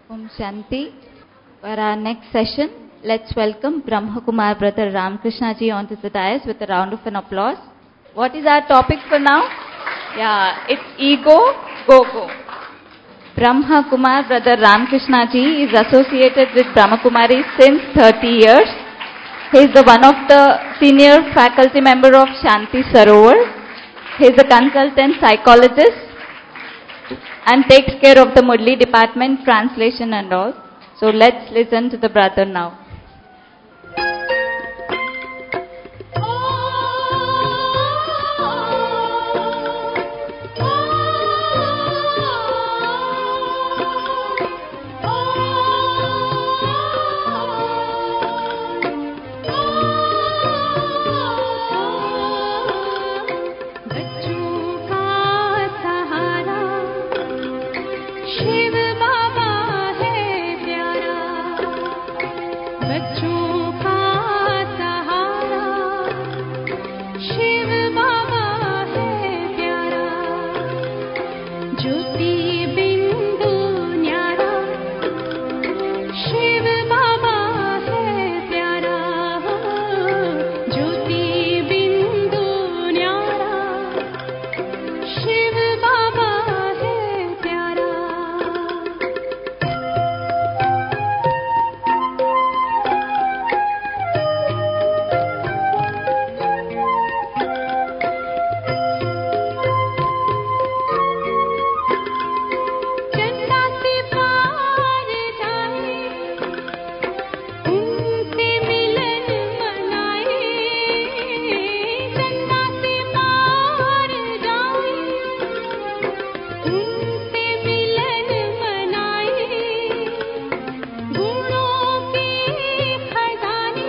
Om Shanti. For our next session, let's welcome Brahma Kumar brother Ramakrishna ji onto the dais with a round of an applause. What is our topic for now? Yeah, it's ego, go go. Brahma Kumar brother Ramakrishna ji is associated with Brahma Kumari since 30 years. He is the one of the senior faculty member of Shanti Sarovar. He is a consultant psychologist and takes care of the Murli department, translation and all. So let's listen to the brother now. बच्चों का सहारा शिव बाबा है प्यारा बच्चों का सहारा शिव बाबा है प्यारा ज्योति बिंदु न्यारा शिव बाबा है प्यारा ज्योति बिंदु न्यारा शिव बाबा है प्यारा चंदा से पार जाए उनसे मिलन मनाए चंदा से पार जाए उनसे मिलन मनाए गुणों के खजाने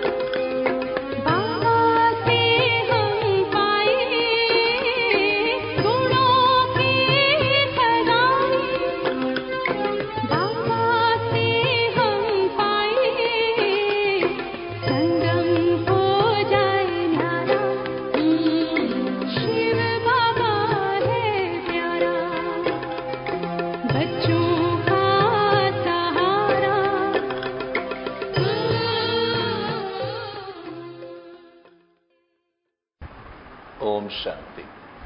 बाबा से हम पाए गुणों के खजाने बाबा से हम पाए संगम हो जाए न्यारा शिव बाबा है प्यारा बच्चों का सहारा ఓం శాంతి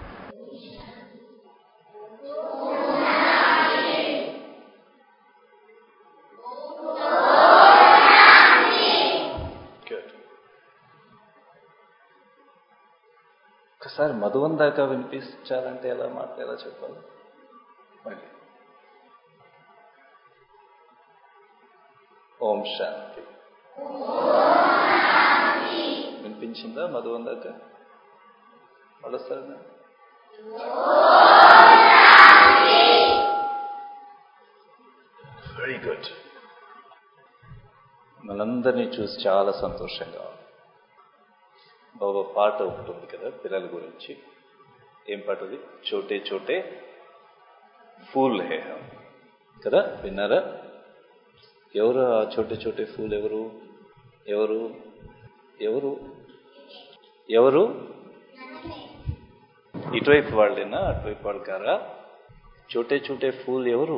Good. ఒకసారి మధువన్ దాకా వినిపించాలంటే ఎలా మాట ఎలా చెప్పాలి మళ్ళీ ఓం శాంతి వినిపించిందా మధువన్ దాకా మళ్ళొస్తారా వెరీ గుడ్ మనందరినీ చూసి చాలా సంతోషంగా ఉంది బాబా పాట ఒకటి ఉంది కదా పిల్లల గురించి ఏం పాట అది చోటే చోటే ఫూల్ హే హమ్ కదా విన్నారా ఎవరు ఆ చోటే చోటే ఫూల్ ఎవరు ఎవరు ఎవరు ఎవరు ఇటువైపు వాళ్ళేనా అటువైపు వాళ్ళు కారా చోటే చోటే ఫూల్ ఎవరు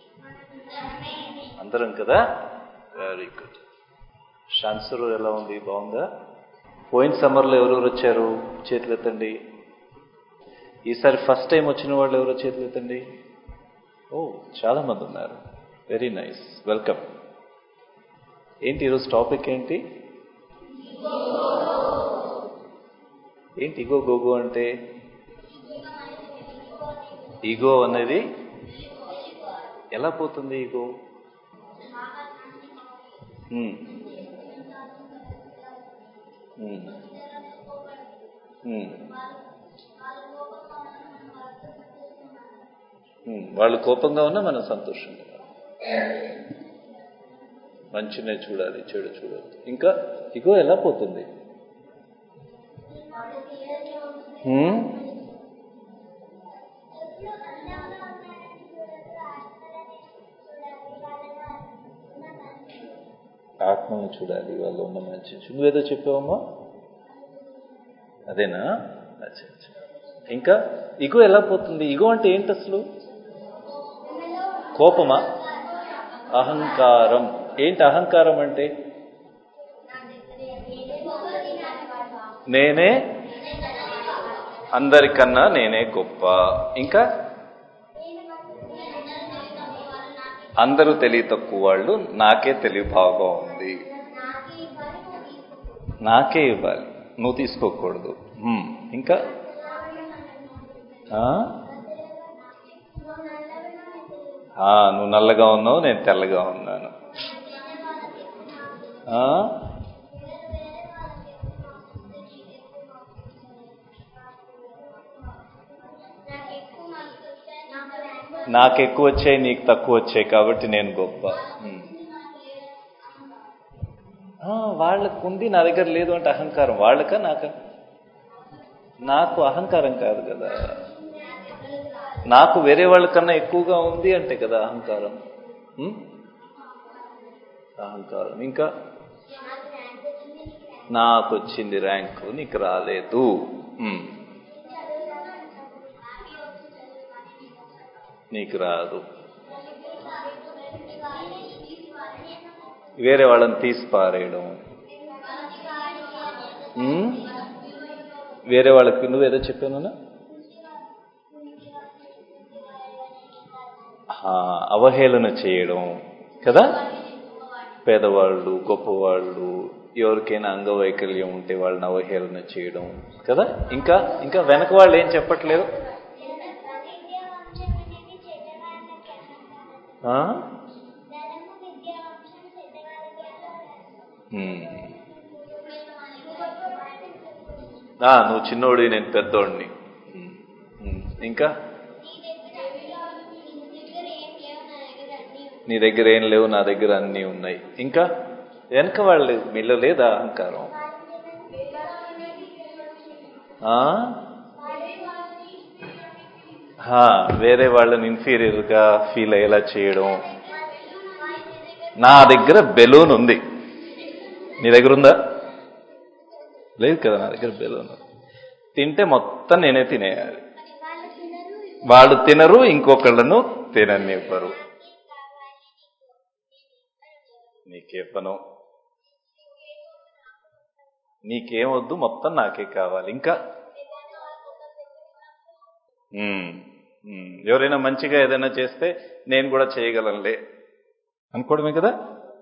అందరం కదా వెరీ గుడ్ షాన్సర్ ఎలా ఉంది బాగుందా పోయిన సమ్మర్లో ఎవరెవరు వచ్చారు చేతులు ఎత్తండి ఈసారి ఫస్ట్ టైం వచ్చిన వాళ్ళు ఎవరో చేతులు ఎత్తండి ఓ చాలా మంది ఉన్నారు వెరీ నైస్ వెల్కమ్ ఏంటి ఈరోజు టాపిక్ ఏంటి ఏంటి ఇగో గోగో అంటే ఈగో అనేది ఎలా పోతుంది ఈగో ఉమ్. ఉమ్. ఉమ్. ఉమ్. వాళ్ళు కోపంగా ఉన్నా మనం సంతోషంగా ఉండాలి. మంచినే చూడాలి చెడు చూడద్దు ఇంకా ఇగో ఎలా పోతుంది ఉమ్? ఆత్మను చూడాలి వాళ్ళు ఉన్న మంచి నువ్వేదో చెప్పావమ్మా అదేనా అచ్చా అచ్చా ఇంకా ఇగో ఎలా పోతుంది ఇగో అంటే ఏంటి అసలు కోపమా అహంకారం ఏంటి అహంకారం అంటే నేనే అందరికన్నా నేనే గొప్ప ఇంకా అందరూ తెలివి తక్కువ వాళ్ళు నాకే తెలివి బాగా ఉంది నాకే ఇవ్వాలి నువ్వు తీసుకోకూడదు హ్మ్. ఇంకా ఆ? ఆ, నువ్వు నల్లగా ఉన్నావు నేను తెల్లగా ఉన్నాను ఆ? నాకు ఎక్కువ వచ్చాయి నీకు తక్కువ వచ్చాయి కాబట్టి నేను గొప్ప హ్మ్. ఆ, వాళ్ళకు ఉంది నా దగ్గర లేదు అంటే అహంకారం వాళ్ళకా నాక నాకు అహంకారం కాదు కదా నాకు వేరే వాళ్ళకన్నా ఎక్కువగా ఉంది అంటే కదా అహంకారం హ్మ్? అహంకారం ఇంకా నాకు వచ్చింది ర్యాంకు నీకు రాలేదు హ్మ్. నీకు రాదు వేరే వాళ్ళని తీసి పారేయడం హ్మ్? వేరే వాళ్ళకి నువ్వేదో చెప్పాను అవహేళన చేయడం కదా పేదవాళ్ళు గొప్పవాళ్ళు ఎవరికైనా అంగవైకల్యం ఉంటే వాళ్ళని అవహేళన చేయడం కదా ఇంకా ఇంకా వెనక వాళ్ళు ఏం చెప్పట్లేదు ఆ? హ్మ్. ఆ, నువ్వు చిన్నోడి నేను పెద్దోడిని హ్మ్. హ్మ్. ఇంకా నీ దగ్గర ఏం లేవు నా దగ్గర అన్నీ ఉన్నాయి ఇంకా వెనక వాళ్ళు మీలో లేదా అహంకారం ఆ? ఆ, వేరే వాళ్ళని ఇన్ఫీరియర్ గా ఫీల్ అయ్యేలా చేయడం నా దగ్గర బెలూన్ ఉంది నీ దగ్గర ఉందా లేదు కదా నా దగ్గర బెలూన్ ఉంది. తింటే మొత్తం నేనే తినేయాలి వాళ్ళు తినరు ఇంకొకళ్ళను తిననివ్వరు నీకేపను నీకేమొద్దు మొత్తం నాకే కావాలి ఇంకా ఉమ్, ఉమ్. ఎవరైనా మంచిగా ఏదైనా చేస్తే నేను కూడా చేయగలంలే అనుకోవడమే కదా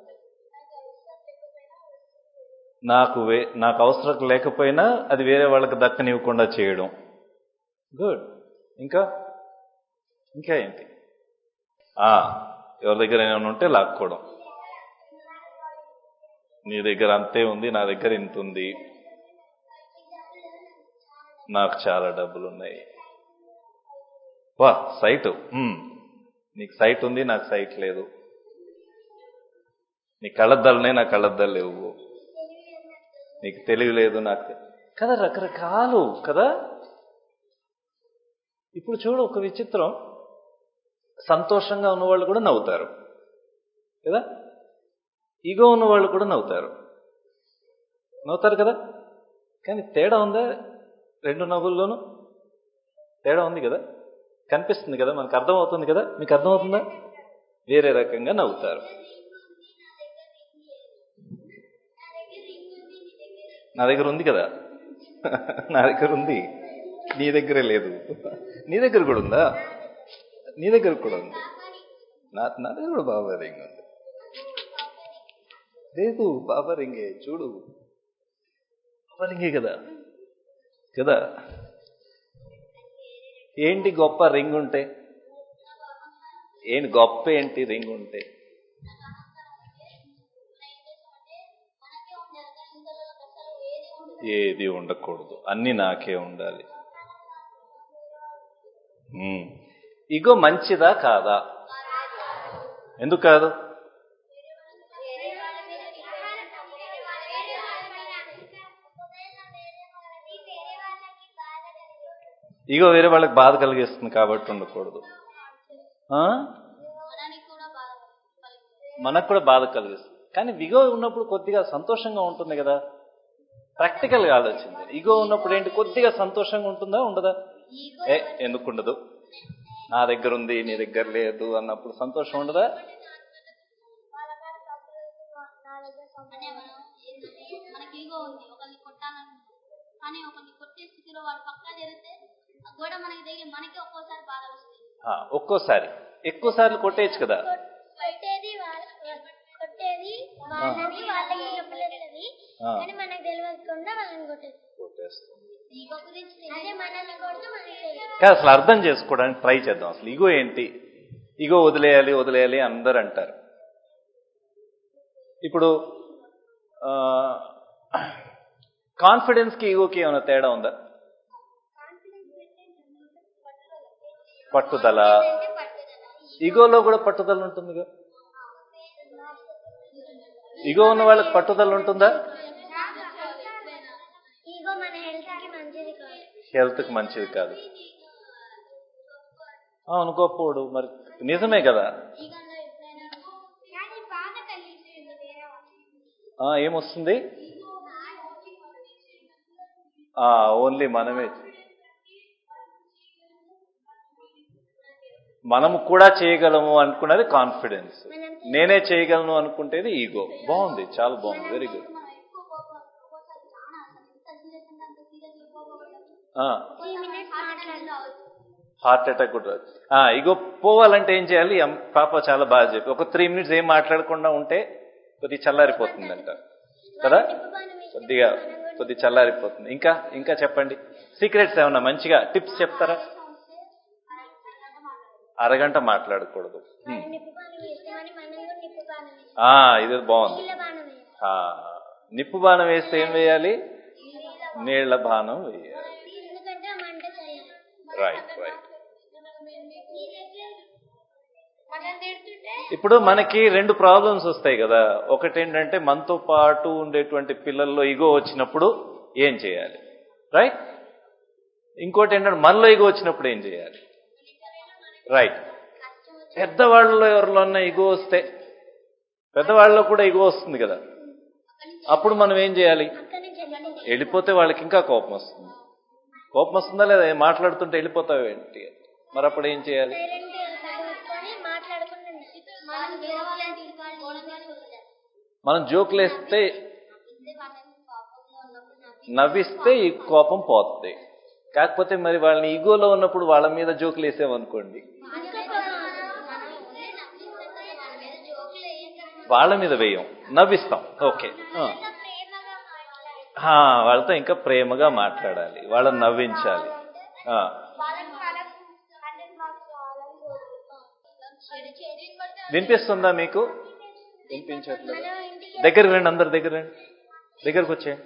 నాకు వే నాకు అవసరం లేకపోయినా అది వేరే వాళ్ళకి దక్కనివ్వకుండా చేయడం గుడ్ ఇంకా ఇంకా ఏంటి ఆ, ఎవరి దగ్గర ఏమైనా ఉంటే లాక్కోవడం నీ దగ్గర అంతే ఉంది నా దగ్గర ఇంత ఉంది నాకు చాలా డబ్బులు ఉన్నాయి వా సైట్ ఉమ్. నీకు సైట్ ఉంది నాకు సైట్ లేదు నీ కళ్ళద్దాలున్నాయి నా కళ్ళద్దాలు లేవు నీకు తెలివి లేదు నాకు తె- కదా రకరకాలు కదా ఇప్పుడు చూడు ఒక విచిత్రం సంతోషంగా ఉన్నవాళ్ళు కూడా నవ్వుతారు కదా ఈగో ఉన్నవాళ్ళు కూడా నవ్వుతారు నవ్వుతారు కదా కానీ తేడా ఉందా రెండు నవ్వుల్లోనూ తేడా ఉంది కదా కనిపిస్తుంది కదా మనకు అర్థమవుతుంది కదా మీకు అర్థమవుతుందా వేరే రకంగా నవ్వుతారు నా దగ్గర ఉంది కదా నా దగ్గర ఉంది నీ దగ్గరే లేదు నీ దగ్గర కూడా ఉందా నీ దగ్గర కూడా ఉంది నా నా దగ్గర కూడా బాబా రింగ్ ఉంది లేదు బాబా రింగే చూడు బాబా రింగే కదా కదా ఏంటి గొప్ప రింగ్ ఉంటే ఏంటి గొప్ప ఏంటి రింగ్ ఉంటే ఏది ఉండకూడదు అన్ని నాకే ఉండాలి ఉమ్. ఇగో మంచిదా కాదా ఎందుకు కాదు ఇగో వేరే వాళ్ళకి బాధ కలిగిస్తుంది కాబట్టి ఉండకూడదు ఆ? మనకు కూడా బాధ కలిగిస్తుంది కానీ విగో ఉన్నప్పుడు కొద్దిగా సంతోషంగా ఉంటుంది కదా ప్రాక్టికల్ గా ఆలోచించండి ఈగో ఉన్నప్పుడు ఏంటి కొద్దిగా సంతోషంగా ఉంటుందా ఉండదా ఏ ఎందుకు ఉండదు నా దగ్గర ఉంది నీ దగ్గర లేదు అన్నప్పుడు సంతోషం ఉండదా అంటే మనం ఏంటంటే మనకి ఈగో ఉంది ఒకరిని కొట్టాలనుకుంటాం కానీ ఒకరిని కొట్టే స్థితిలో వాడు పక్క జరిగితే ఆ గోడ మనకి తగిలి మనకి ఒక్కోసారి బాధ వస్తుంది ఆ, ఒక్కోసారి ఎక్కువ సార్లు కొట్టేయచ్చు కదా కొట్టేది వాళ్ళ కొట్టేది వాళ్ళని వాళ్ళకి చెప్పలేదని ఆ. కానీ మనకు తెలియకుండా వాళ్ళని కొట్టేది కొట్టేస్తుంది ఈగో గురించి అదే మనల్ని కొడితే మనకి తెలియదు కాదు అసలు అర్థం చేసుకోవడానికి ట్రై చేద్దాం అసలు ఇగో ఏంటి ఇగో వదిలేయాలి వదిలేయాలి అందరు అంటారు ఇప్పుడు కాన్ఫిడెన్స్కి ఈగోకి ఏమైనా తేడా ఉందా పట్టుదల ఈగోలో కూడా పట్టుదల ఉంటుందిగా ఈగో ఉన్న వాళ్ళకి పట్టుదల ఉంటుందా ఈగో మన హెల్త్ కి మంచిది కాదు హెల్త్కి మంచిది కాదు అవును గొప్పోడు మరి నిజమే కదా ఈగోలో ఎప్పుడైనా కానీ బాధ కలిగించేది వేరే వాళ్ళు ఆ, ఏమొస్తుంది ఓన్లీ మనమే మనము కూడా చేయగలము అనుకున్నది కాన్ఫిడెన్స్ నేనే చేయగలను అనుకుంటేది ఈగో బాగుంది చాలా బాగుంది వెరీ గుడ్ మనం ఎక్కువ కోపం ఒక్కోసారి చాలా అసలు ఎంత సీరియస్ అంటే అంత సీరియస్ కోపం త్రీ మినిట్స్ మాట్లాడవచ్చు హార్ట్ అటాక్ కూడా రాదు. ఆ, ఇగో పోవాలంటే ఏం చేయాలి అమ్- పాప చాలా బాగా చెప్పి ఒక త్రీ మినిట్స్ ఏం మాట్లాడకుండా ఉంటే కొద్దిగా చల్లారిపోతుందంట కదా కొద్దిగా కొద్ది చల్లారిపోతుంది ఇంకా ఇంకా చెప్పండి సీక్రెట్స్ ఏమన్నా మంచిగా టిప్స్ చెప్తారా అరగంట మాట్లాడకూడదు హ్మ్. నిప్పు బాణం ఇష్టమని మనం కూడా నిప్పు బాణం వేస్తాం ఆ, ఇది బాగుంది నీళ్ళ బాణం వేస్తాం ఆ, నిప్పు బాణం వేస్తే ఏం వేయాలి నీళ్ల బాణం వేయాలి ఎందుకంటే ఆ మంట చేయాలి రైట్ రైట్ మనం తిడుతుంటే ఇప్పుడు మనకి రెండు ప్రాబ్లమ్స్ వస్తాయి కదా ఒకటి ఏంటంటే మనతో పాటు ఉండేటువంటి పిల్లల్లో ఇగో వచ్చినప్పుడు ఏం చేయాలి రైట్ ఇంకోటి ఏంటంటే మనలో ఇగో వచ్చినప్పుడు ఏం చేయాలి రైట్ పెద్దవాళ్ళలో ఎవరిలోన్నా ఇగో వస్తే పెద్దవాళ్ళలో కూడా ఇగో వస్తుంది కదా అప్పుడు మనం ఏం చేయాలి అక్కడి నుంచి వెళ్ళండి వెళ్ళిపోతే వాళ్ళకి ఇంకా కోపం వస్తుంది కోపం వస్తుందా లేదా ఏం మాట్లాడుతుంటే వెళ్ళిపోతావు ఏంటి మరి అప్పుడు ఏం చేయాలి సైలెంట్ చదువుకొని మాట్లాడకుండా మనం వేరే వాళ్ళని తిట్టుకోవడం కానీ వదిలేదు మనం జోకులు వేస్తే నవ్విస్తే ఈ కోపం పోతుంది కాకపోతే మరి వాళ్ళని ఈగోలో ఉన్నప్పుడు వాళ్ళ మీద జోకులు వేసామనుకోండి వాళ్ళ మీద వేయం నవ్విస్తాం ఓకే ఆ. ఆ, వాళ్ళతో ఇంకా ప్రేమగా మాట్లాడాలి వాళ్ళని నవ్వించాలి ఆ, వినిపిస్తుందా మీకు వినిపించట్లేదు దగ్గరికి రండి అందరు దగ్గర రండి దగ్గరకు వచ్చేయండి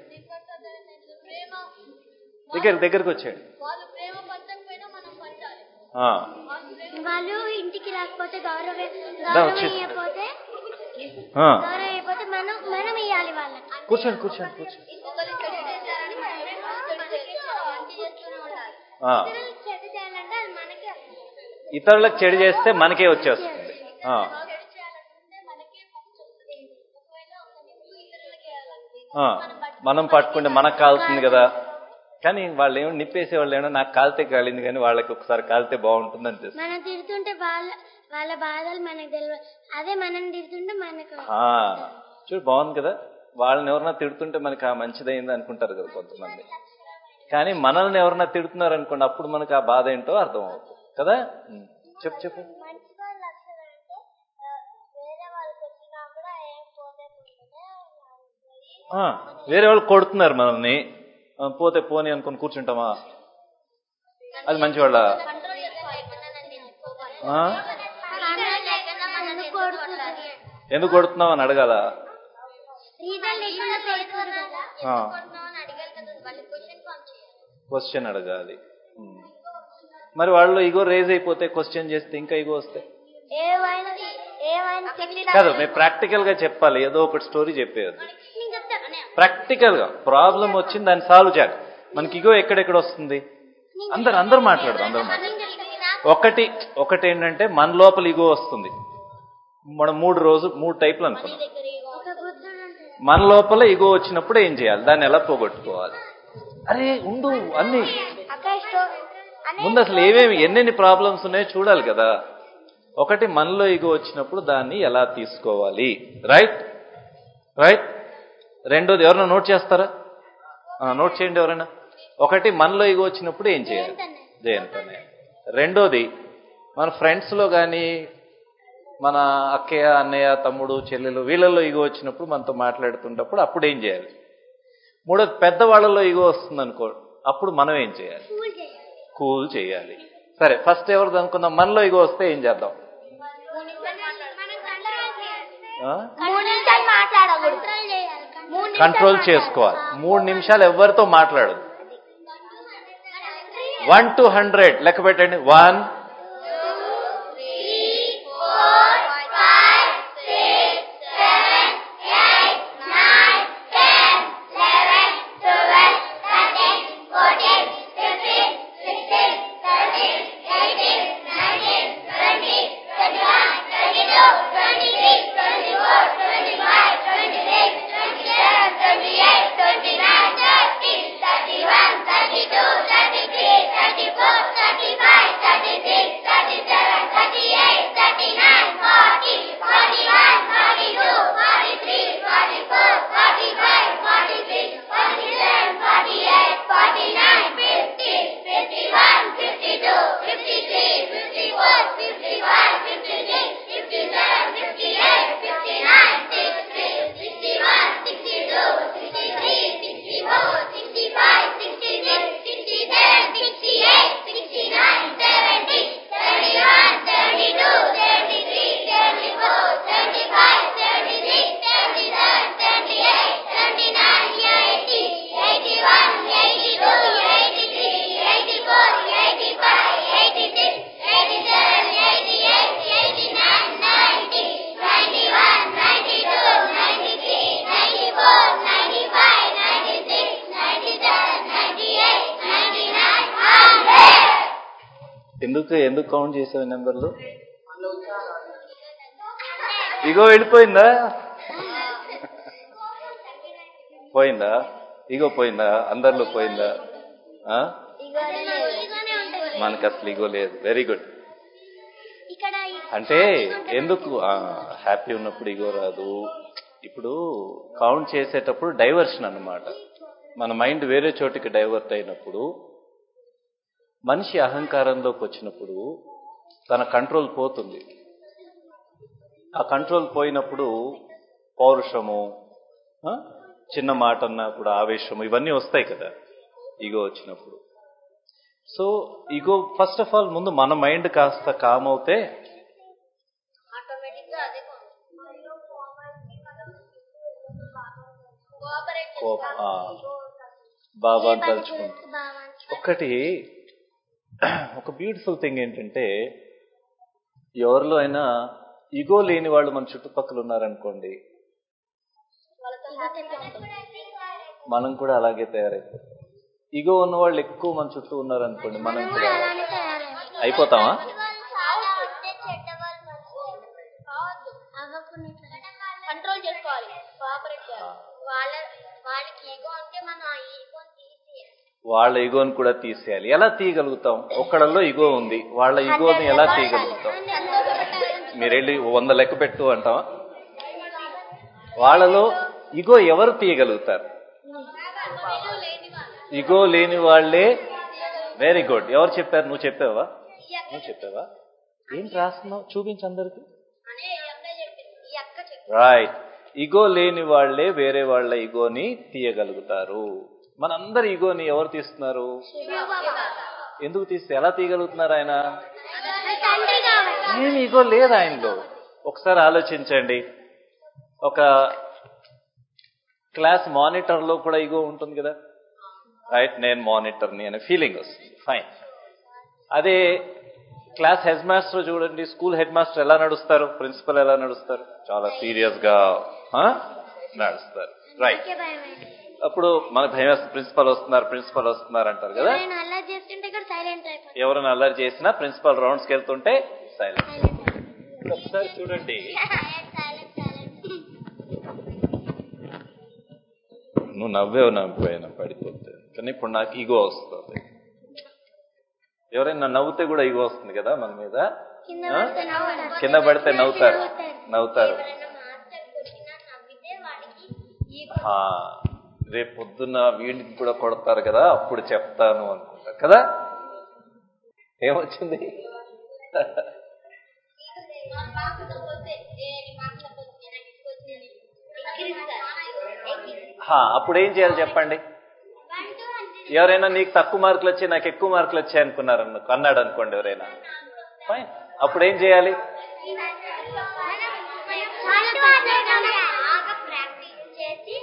దగ్గర దగ్గరకు వచ్చేయండి వాళ్ళు ప్రేమ పట్టకపోయినా మనం పట్టాలి ఆ, వాళ్ళు ఇంటికి రాకపోతే గౌరవ దా, గౌరవం వచ్చేసి. ఇవ్వకపోతే ఆ. గౌరవం ఇవ్వకపోతే మనం మనం ఇవ్వాలి వాళ్ళకి కూర్చోండి కూర్చోండి కూర్చోండి ఒకరు చెడు చేశారని మనమే మంచి చేస్తూనే ఉండాలి ఆ, ఇతరులకు చెడు చేయాలంటే అది మనకే ఇతరులకు చెడు చేస్తే మనకే వచ్చేస్తుంది ఆ, చెడు చేయాలంటే మనకే ఫస్ట్ వస్తుంది ఒకవేళ ఒక నిప్పు ఇతరులకి వేయాలంటే ఆ, మనం పట్టుకుంటే మనకు కాలుతుంది కదా కానీ వాళ్ళు ఏమో నిప్పేసే వాళ్ళు ఏమో నాకు కాలితే కాలింది కానీ వాళ్ళకి ఒకసారి కాలితే బాగుంటుంది అనిపిస్తుంది మనం తిడుతుంటే వాళ్ళ వాళ్ళ బాధలు మనకు తెలియదు అదే మనం తిడుతుంటే మనకు ఆ, చూడు బాగుంది కదా వాళ్ళని ఎవరన్నా తిడుతుంటే మనకి ఆ మంచిదైంది అనుకుంటారు కదా కొంతమంది కానీ మనల్ని ఎవరన్నా తిడుతున్నారు అనుకోండి అప్పుడు మనకు ఆ బాధ ఏంటో అర్థం అవుతుంది కదా ఉమ్. చెప్పు చెప్పు మంచి వాళ్ళ లక్షణం అంటే ఆ, వేరే వాళ్ళకి వచ్చినా కూడా ఏం పోతే పోతే ఆ, వేరే వాళ్ళు కొడుతున్నారు మనల్ని ఆ, పోతే పోని అనుకుని కూర్చుంటామా అది మంచి వాళ్ళ కంట్రోల్ చేసుకోవాలన్నానండి ఆ? కంట్రోల్ లేకుండా మనం కొడుతున్నారు ఎందుకు కొడుతున్నావు అని అడగాల రీజన్ లేకుండా కొడుతున్నారు కదా ఆ. కొడుతున్నావు అని అడిగారు కదా వాళ్ళు క్వశ్చన్ ఫామ్ చేయాలి క్వశ్చన్ అడగాలి ఉమ్. మరి వాళ్ళు ఇగో రేజ్ అయిపోతే క్వశ్చన్ చేస్తే ఇంకా ఇగో వస్తే ఏమైనా ఏమైనా తెలియదు కాదు మీరు ప్రాక్టికల్ గా చెప్పాలి ఏదో ఒకటి స్టోరీ చెప్పేది నేను చెప్తాను అన్నయ్య. ప్రాక్టికల్ గా ప్రాబ్లం వచ్చింది దాన్ని సాల్వ్ చేయాలి మనకి ఇగో ఎక్కడెక్కడ వస్తుంది అందరు అందరు మాట్లాడదు అందరు మాట్లాడదు నేను చెప్తాను. నాకు ఒకటి ఒకటి ఏంటంటే మన లోపల ఇగో వస్తుంది మనం మూడు రోజు మూడు టైప్లు అనుకున్నాం దగ్గర ఒక బుద్ధుడు ఉంటాడు. మన లోపల ఇగో వచ్చినప్పుడు ఏం చేయాలి దాన్ని ఎలా పోగొట్టుకోవాలి అరే ఉండు అన్ని అక్కడ స్టో- ముందు అసలు ఏమేమి ఎన్నెన్ని ప్రాబ్లమ్స్ ఉన్నాయో చూడాలి కదా ఒకటి మనలో ఇగో వచ్చినప్పుడు దాన్ని ఎలా తీసుకోవాలి రైట్ రైట్ రెండోది ఎవరైనా నోట్ చేస్తారా ఆ, నోట్ చేయండి ఎవరైనా ఒకటి మనలో ఇగో వచ్చినప్పుడు ఏం చేయాలి జయంతనే రెండోది మన ఫ్రెండ్స్లో కానీ మన అక్కయ్య అన్నయ్య తమ్ముడు చెల్లెలు వీళ్ళల్లో ఇగో వచ్చినప్పుడు మనతో మాట్లాడుతున్నప్పుడు అప్పుడు ఏం చేయాలి మూడోది పెద్దవాళ్ళలో ఇగో వస్తుంది అనుకో అప్పుడు మనం ఏం చేయాలి కూల్ చేయాలి సరే ఫస్ట్ ఎవరిది అనుకుందాం మనలో ఇగో వస్తే ఏం చేద్దాం ఆ? మూడు నిమిషాలు మాట్లాడకూడదు మూడు నిమిషాలు కంట్రోల్ చేసుకోవాలి మూడు నిమిషాలు ఎవరితో మాట్లాడదు వన్ టు హండ్రెడ్ లెక్క పెట్టండి వన్ ఎందుకు ఎందుకు కౌంట్ చేసావు నెంబర్లు ఇగో వెళ్ళిపోయిందా పోయిందా ఇగో పోయిందా అందరిలో పోయిందా ఆ? మనకు అసలు ఇగో లేదు వెరీ గుడ్ ఇక్కడ అంటే ఎందుకు హ్యాపీ ఉన్నప్పుడు ఇగో రాదు ఇప్పుడు కౌంట్ చేసేటప్పుడు డైవర్షన్ అన్నమాట మన మైండ్ వేరే చోటికి డైవర్ట్ అయినప్పుడు మనిషి అహంకారంలోకి వచ్చినప్పుడు తన కంట్రోల్ పోతుంది ఆ కంట్రోల్ పోయినప్పుడు పౌరుషము ఆ, చిన్న మాట అన్నప్పుడు ఆవేశము ఇవన్నీ వస్తాయి కదా ఈగో వచ్చినప్పుడు so ego first of all ముందు మన మైండ్ కాస్త కామ్ అవుతే కోప ఆ, బాబాని తలుచుకుంటూ ఒక్కటి ఒక బ్యూటిఫుల్ థింగ్ ఏంటంటే ఎవరిలో అయినా ఇగో లేని వాళ్ళు మన చుట్టుపక్కల ఉన్నారనుకోండి మనం కూడా అలాగే తయారైపోతాం ఇగో ఉన్న వాళ్ళు ఎక్కువ మన చుట్టూ ఉన్నారనుకోండి మనం కూడా అలాగే. అయిపోతామా కంట్రోల్ చేసుకోవాలి కోఆపరేట్ చేయాలి వాళ్ళ వాళ్ళకి ఈగో అంటే మనం ఆ ఈగోని తీసేయాలి వాళ్ళ ఇగోని కూడా తీసేయాలి ఎలా తీయగలుగుతాం ఒక్కడల్లో ఇగో ఉంది వాళ్ళ ఇగోని ఎలా తీయగలుగుతాం మీరు వెళ్ళి వంద లెక్క పెట్టు అంటావా వాళ్ళలో ఇగో ఎవరు తీయగలుగుతారు ఇగో లేని వాళ్ళే వెరీ గుడ్ ఎవరు చెప్పారు నువ్వు చెప్పావా నువ్వు చెప్పావా ఏం రాస్తున్నావు చూపించు అందరికి అనే ఈ అక్క చెప్పింది ఈ అక్క చెప్పింది రైట్ ఇగో లేని వాళ్ళే వేరే వాళ్ళ ఇగోని తీయగలుగుతారు మనందరి ఇగోని ఎవరు తీస్తున్నారు ఎందుకు తీస్తే ఎలా తీయగలుగుతున్నారు ఆయన తండ్రి కావాలి ఏమి ఇగో లేదు ఆయనలో ఒకసారి ఆలోచించండి ఒక క్లాస్ మానిటర్ లో కూడా ఇగో ఉంటుంది కదా రైట్ నేను మానిటర్ని అనే ఫీలింగ్ వస్తుంది ఫైన్ అదే క్లాస్ హెడ్ మాస్టర్ చూడండి స్కూల్ హెడ్ మాస్టర్ ఎలా నడుస్తారు ప్రిన్సిపల్ ఎలా నడుస్తారు చాలా సీరియస్ గా ఆ? నడుస్తారు రైట్ అప్పుడు మనకు భయం వేస్తుంది ప్రిన్సిపల్ వస్తున్నారు ప్రిన్సిపల్ వస్తున్నారు అంటారు కదా నేను అలా చేస్తుంటే ఇక్కడ సైలెంట్ అయిపోయింది ఎవరైనా అల్లరి చేసినా ప్రిన్సిపల్ రౌండ్స్కి వెళ్తుంటే సైలెంట్ ఒకసారి చూడండి సైలెంట్ సైలెంట్ నువ్వు నవ్వేవు నవ్విపోయినా పడిపోతే కానీ ఇప్పుడు నాకు ఈగో వస్తుంది ఎవరైనా నవ్వుతే కూడా ఈగో వస్తుంది కదా మన మీద కింద ఆ? పడితే నవ్వుతారు. కింద పడితే నవ్వుతారు నవ్వుతారు ఎవరైనా మాస్టర్ కొట్టినా నవ్వితే వాడికి ఈగో ఆ, రేపు పొద్దున్న వీడికి కూడా కొడతారు కదా అప్పుడు చెప్తాను అనుకుంటా కదా ఏమొచ్చింది మన మార్కులతో పోతే ఏ నీ మార్కులతో పోతే నాకు ఎక్కువ వచ్చినాయి ఎక్కిరిస్తారు హా, అప్పుడు ఏం చేయాలి చెప్పండి వన్ టూ హండ్రెడ్ ఎవరైనా నీకు తక్కువ మార్కులు వచ్చాయి నాకు ఎక్కువ మార్కులు వచ్చాయి అనుకున్నారు అన్న- అన్నాడు అనుకోండి ఎవరైనా ఫైన్ అప్పుడు ఏం చేయాలి బాగా ప్రాక్టీస్ చేసి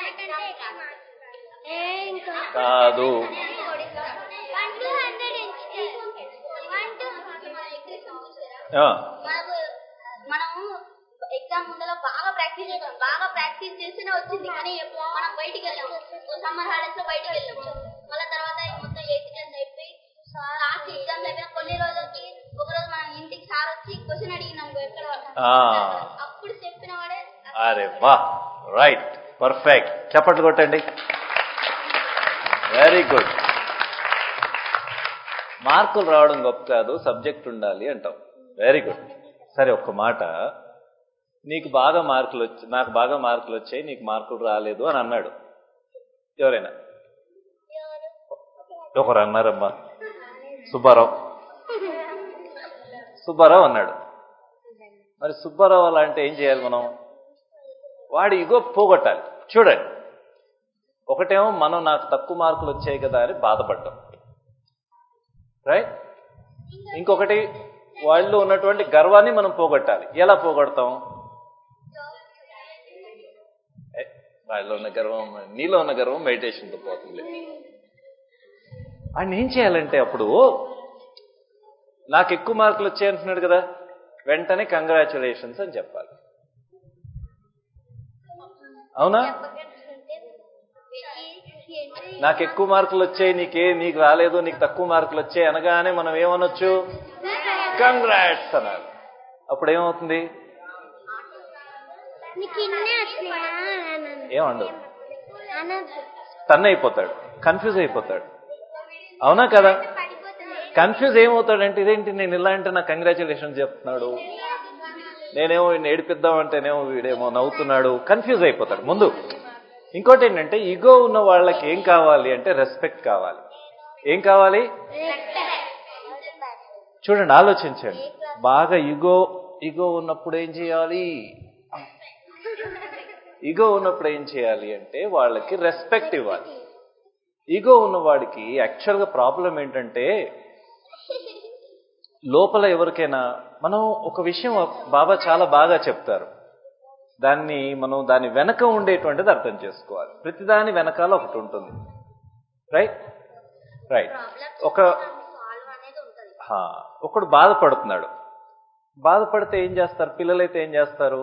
కాదు one two hundred one two ఆ, మనకు మనము ఎగ్జామ్ ముందర బాగా ప్రాక్టీస్ చేద్దాం బాగా ప్రాక్టీస్ చేస్తేనే వచ్చింది కానీ మనం బయటికి వెళ్ళాం సమ్మర్ హాలిడేస్ లో బయటికి వెళ్ళాం మళ్ళీ తర్వాత మొత్తం ఎయిత్ టెన్త్ అయిపోయి లాస్ట్ ఎగ్జామ్స్ అయిపోయిన కొన్ని రోజులకి ఒక రోజు మన ఇంటికి సార్ వచ్చి క్వశ్చన్ అడిగినాం ఎక్కడ ఆ. అప్పుడు చెప్పిన వాడే అరే వా రైట్ పర్ఫెక్ట్ చప్పట్లు కొట్టండి వెరీ గుడ్ మార్కులు రావడం గొప్ప కాదు సబ్జెక్ట్ ఉండాలి అంటాం వెరీ గుడ్ సరే ఒక్క మాట నీకు బాగా మార్కులు వచ్చి నాకు బాగా మార్కులు వచ్చాయి నీకు మార్కులు రాలేదు అని అన్నాడు ఎవరైనా ఒకరు అన్నారమ్మా సుబ్బారావు సుబ్బారావు అన్నాడు మరి సుబ్బారావు అలా అంటే ఏం చేయాలి మనం వాడి ఇగో పోగొట్టాలి చూడండి ఒకటేమో మనం నాకు తక్కువ మార్కులు వచ్చాయి కదా అని బాధపడ్డాం రైట్ ఇంకొకటి వాళ్ళు ఉన్నటువంటి గర్వాన్ని మనం పోగొట్టాలి ఎలా పోగొడతాం ఏ, వాళ్ళలో ఉన్న గర్వం నీలో ఉన్న గర్వం మెడిటేషన్తో పోతుంది ఆయన ఏం చేయాలంటే అప్పుడు నాకు ఎక్కువ మార్కులు వచ్చాయి అంటున్నాడు కదా వెంటనే కంగ్రాచులేషన్స్ అని చెప్పాలి అవునా నాకు ఎక్కువ మార్కులు వచ్చాయి నీకే నీకు రాలేదు నీకు తక్కువ మార్కులు వచ్చాయి అనగానే మనం ఏమనొచ్చు కంగ్రాట్స్ అనాలి అప్పుడు ఏమవుతుంది నీకు ఇన్నే వచ్చినాయా ఏమండదు అనద్దు తన్న అయిపోతాడు కన్ఫ్యూజ్ అయిపోతాడు అవునా కదా కన్ఫ్యూజ్ ఏమవుతాడంటే ఇదేంటి నేను ఇలా అంటే నాకు కంగ్రాచులేషన్స్ చెప్తున్నాడు నేనేమో వీడిని ఏడిపిద్దాం అంటేనేమో వీడేమో నవ్వుతున్నాడు కన్ఫ్యూజ్ అయిపోతాడు ముందు ఇంకోటి ఏంటంటే ఈగో ఉన్న వాళ్ళకి ఏం కావాలి అంటే రెస్పెక్ట్ కావాలి ఏం కావాలి చూడండి ఆలోచించండి బాగా ఈగో ఈగో ఉన్నప్పుడు ఏం చేయాలి ఈగో ఉన్నప్పుడు ఏం చేయాలి అంటే వాళ్ళకి రెస్పెక్ట్ ఇవ్వాలి ఈగో ఉన్నవాడికి యాక్చువల్గా ప్రాబ్లం ఏంటంటే లోపల ఎవరికైనా మనం ఒక విషయం బాబా చాలా బాగా చెప్తారు దాన్ని మనం దాని వెనక ఉండేటువంటిది అర్థం చేసుకోవాలి ప్రతిదాని వెనకాల ఒకటి ఉంటుంది రైట్ రైట్ ఒక సాల్వ్ అనేది ఉంటది హా, ఒకడు బాధపడుతున్నాడు బాధపడితే ఏం చేస్తారు పిల్లలైతే ఏం చేస్తారు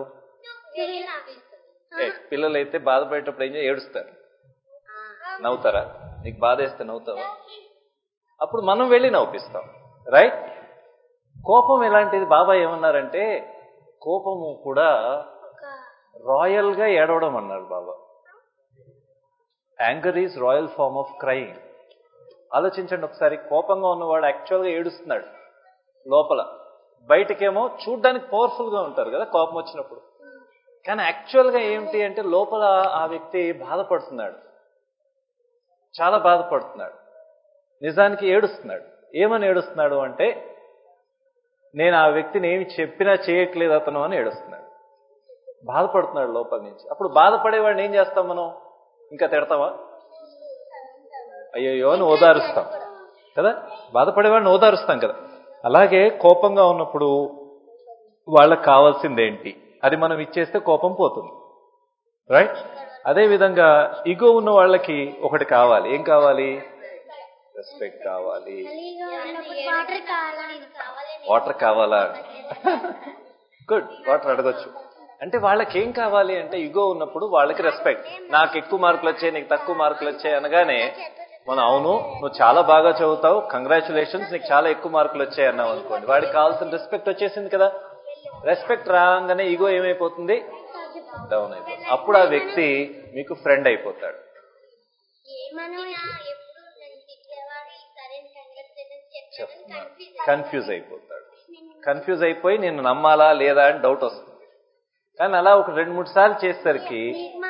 ఏ, పిల్లలైతే బాధపడేటప్పుడు ఏం చేయ- ఏడుస్తారు నవ్వుతారా నీకు బాధ వేస్తే నవ్వుతావా అప్పుడు మనం వెళ్ళి నవ్విస్తాం రైట్ కోపం ఎలాంటిది బాబా ఏమన్నారంటే కోపము కూడా రాయల్ గా ఏడవడం అన్నారు Baba anger is royal form of crime ఆలోచించండి ఒకసారి కోపంగా ఉన్నవాడు యాక్చువల్గా ఏడుస్తున్నాడు లోపల బయటకేమో చూడ్డానికి పవర్ఫుల్ గా ఉంటారు కదా కోపం వచ్చినప్పుడు కానీ యాక్చువల్గా ఏమిటి అంటే లోపల ఆ వ్యక్తి బాధపడుతున్నాడు చాలా బాధపడుతున్నాడు నిజానికి ఏడుస్తున్నాడు ఏమని ఏడుస్తున్నాడు అంటే నేను ఆ వ్యక్తిని ఏమి చెప్పినా చేయట్లేదు అతను అని ఏడుస్తున్నాడు బాధపడుతున్నాడు లోపల నుంచి అప్పుడు బాధపడేవాడిని ఏం చేస్తాం మనం ఇంకా తిడతామా అయ్యయ్యో అని ఓదారుస్తాం కదా బాధపడేవాడిని ఓదారుస్తాం కదా అలాగే కోపంగా ఉన్నప్పుడు వాళ్ళకి కావాల్సింది ఏంటి అది మనం ఇచ్చేస్తే కోపం పోతుంది రైట్ అదే విధంగా ఇగో ఉన్న వాళ్ళకి ఒకటి కావాలి ఏం కావాలి రెస్పెక్ట్ కావాలి వాటర్ కావాలి వాటర్ కావాలా గుడ్ వాటర్ అడగొచ్చు అంటే వాళ్ళకి ఏం కావాలి అంటే ఇగో ఉన్నప్పుడు వాళ్ళకి రెస్పెక్ట్ నాకు ఎక్కువ మార్కులు వచ్చాయి నీకు తక్కువ మార్కులు వచ్చాయి అనగానే మనం అవును నువ్వు చాలా బాగా చదువుతావు కంగ్రాచులేషన్స్ నీకు చాలా ఎక్కువ మార్కులు వచ్చాయి అన్నావు అనుకోండి వాడికి కావాల్సిన రెస్పెక్ట్ వచ్చేసింది కదా రెస్పెక్ట్ రాగానే ఈగో ఏమైపోతుంది డౌన్ అయిపోతుంది అప్పుడు ఆ వ్యక్తి మీకు ఫ్రెండ్ అయిపోతాడు ఏమన్నా ఎప్పుడు నన్ను తిట్టేవాడు సరే కంగ్రాచులేషన్స్ చెప్తాను కన్ఫ్యూజ్ అయిపోతాడు కన్ఫ్యూజ్ అయిపోయి నేను నమ్మాలా లేదా అని డౌట్ వస్తుంది కానీ అలా ఒక రెండు మూడు సార్లు చేసేసరికి నీకు మాత్రం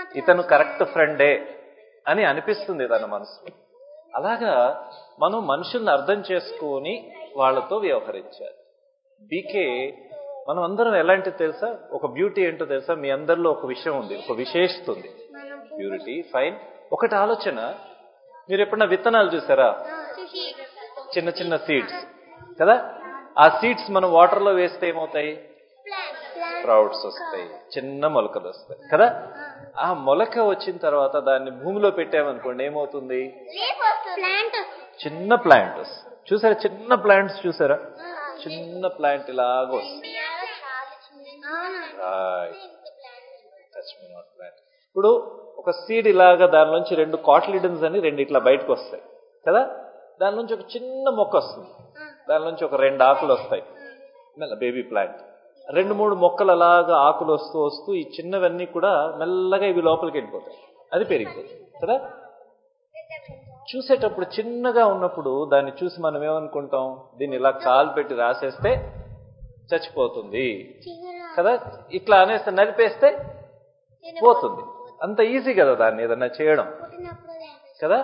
ఇతను కరెక్ట్ ఫ్రెండే అని అనిపిస్తుంది తన మనసులో అలాగా మనం మనుషుల్ని అర్థం చేసుకొని వాళ్ళతో వ్యవహరించాలి బీకే మనం అందరం ఎలాంటిది తెలుసా ఒక బ్యూటీ ఏంటో తెలుసా మీ అందరిలో ఒక విషయం ఉంది ఒక విశేషత ఉంది ప్యూరిటీ ఫైన్ ఒకటి ఆలోచన మీరు ఎప్పుడన్నా విత్తనాలు చూసారా చిన్న చిన్న సీడ్స్ కదా ఆ సీడ్స్ మనం వాటర్ లో వేస్తే ఏమవుతాయి స్ప్రౌట్స్ వస్తాయి చిన్న మొలకలు వస్తాయి కదా ఆ మొలక వచ్చిన తర్వాత దాన్ని భూమిలో పెట్టామనుకోండి ఏమవుతుంది ప్లాంట్ చిన్న ప్లాంట్ వస్తుంది చూసారా చిన్న ప్లాంట్స్ చూసారా చిన్న ప్లాంట్ ఇలాగ వస్తుంది Right. Touch me not plant. ఇప్పుడు ఒక సీడ్ ఇలాగా దాని నుంచి రెండు కాట్లిడన్స్ అని రెండు ఇట్లా బయటకు వస్తాయి కదా దాని నుంచి ఒక చిన్న మొక్క వస్తుంది దాని నుంచి ఒక రెండు ఆకులు వస్తాయి బేబీ ప్లాంట్ రెండు మూడు మొక్కలు అలాగా ఆకులు వస్తూ వస్తూ ఈ చిన్నవన్నీ కూడా మెల్లగా ఇవి లోపలికి వెళ్ళిపోతాయి అది పెరిగిపోతుంది కదా చూసేటప్పుడు చిన్నగా ఉన్నప్పుడు దాన్ని చూసి మనం ఏమనుకుంటాం దీన్ని ఇలా కాలు పెట్టి రాసేస్తే చచ్చిపోతుంది కదా ఇట్లా అనేస్తే నలిపేస్తే పోతుంది అంత ఈజీ కదా దాన్ని ఏదన్నా చేయడం కదా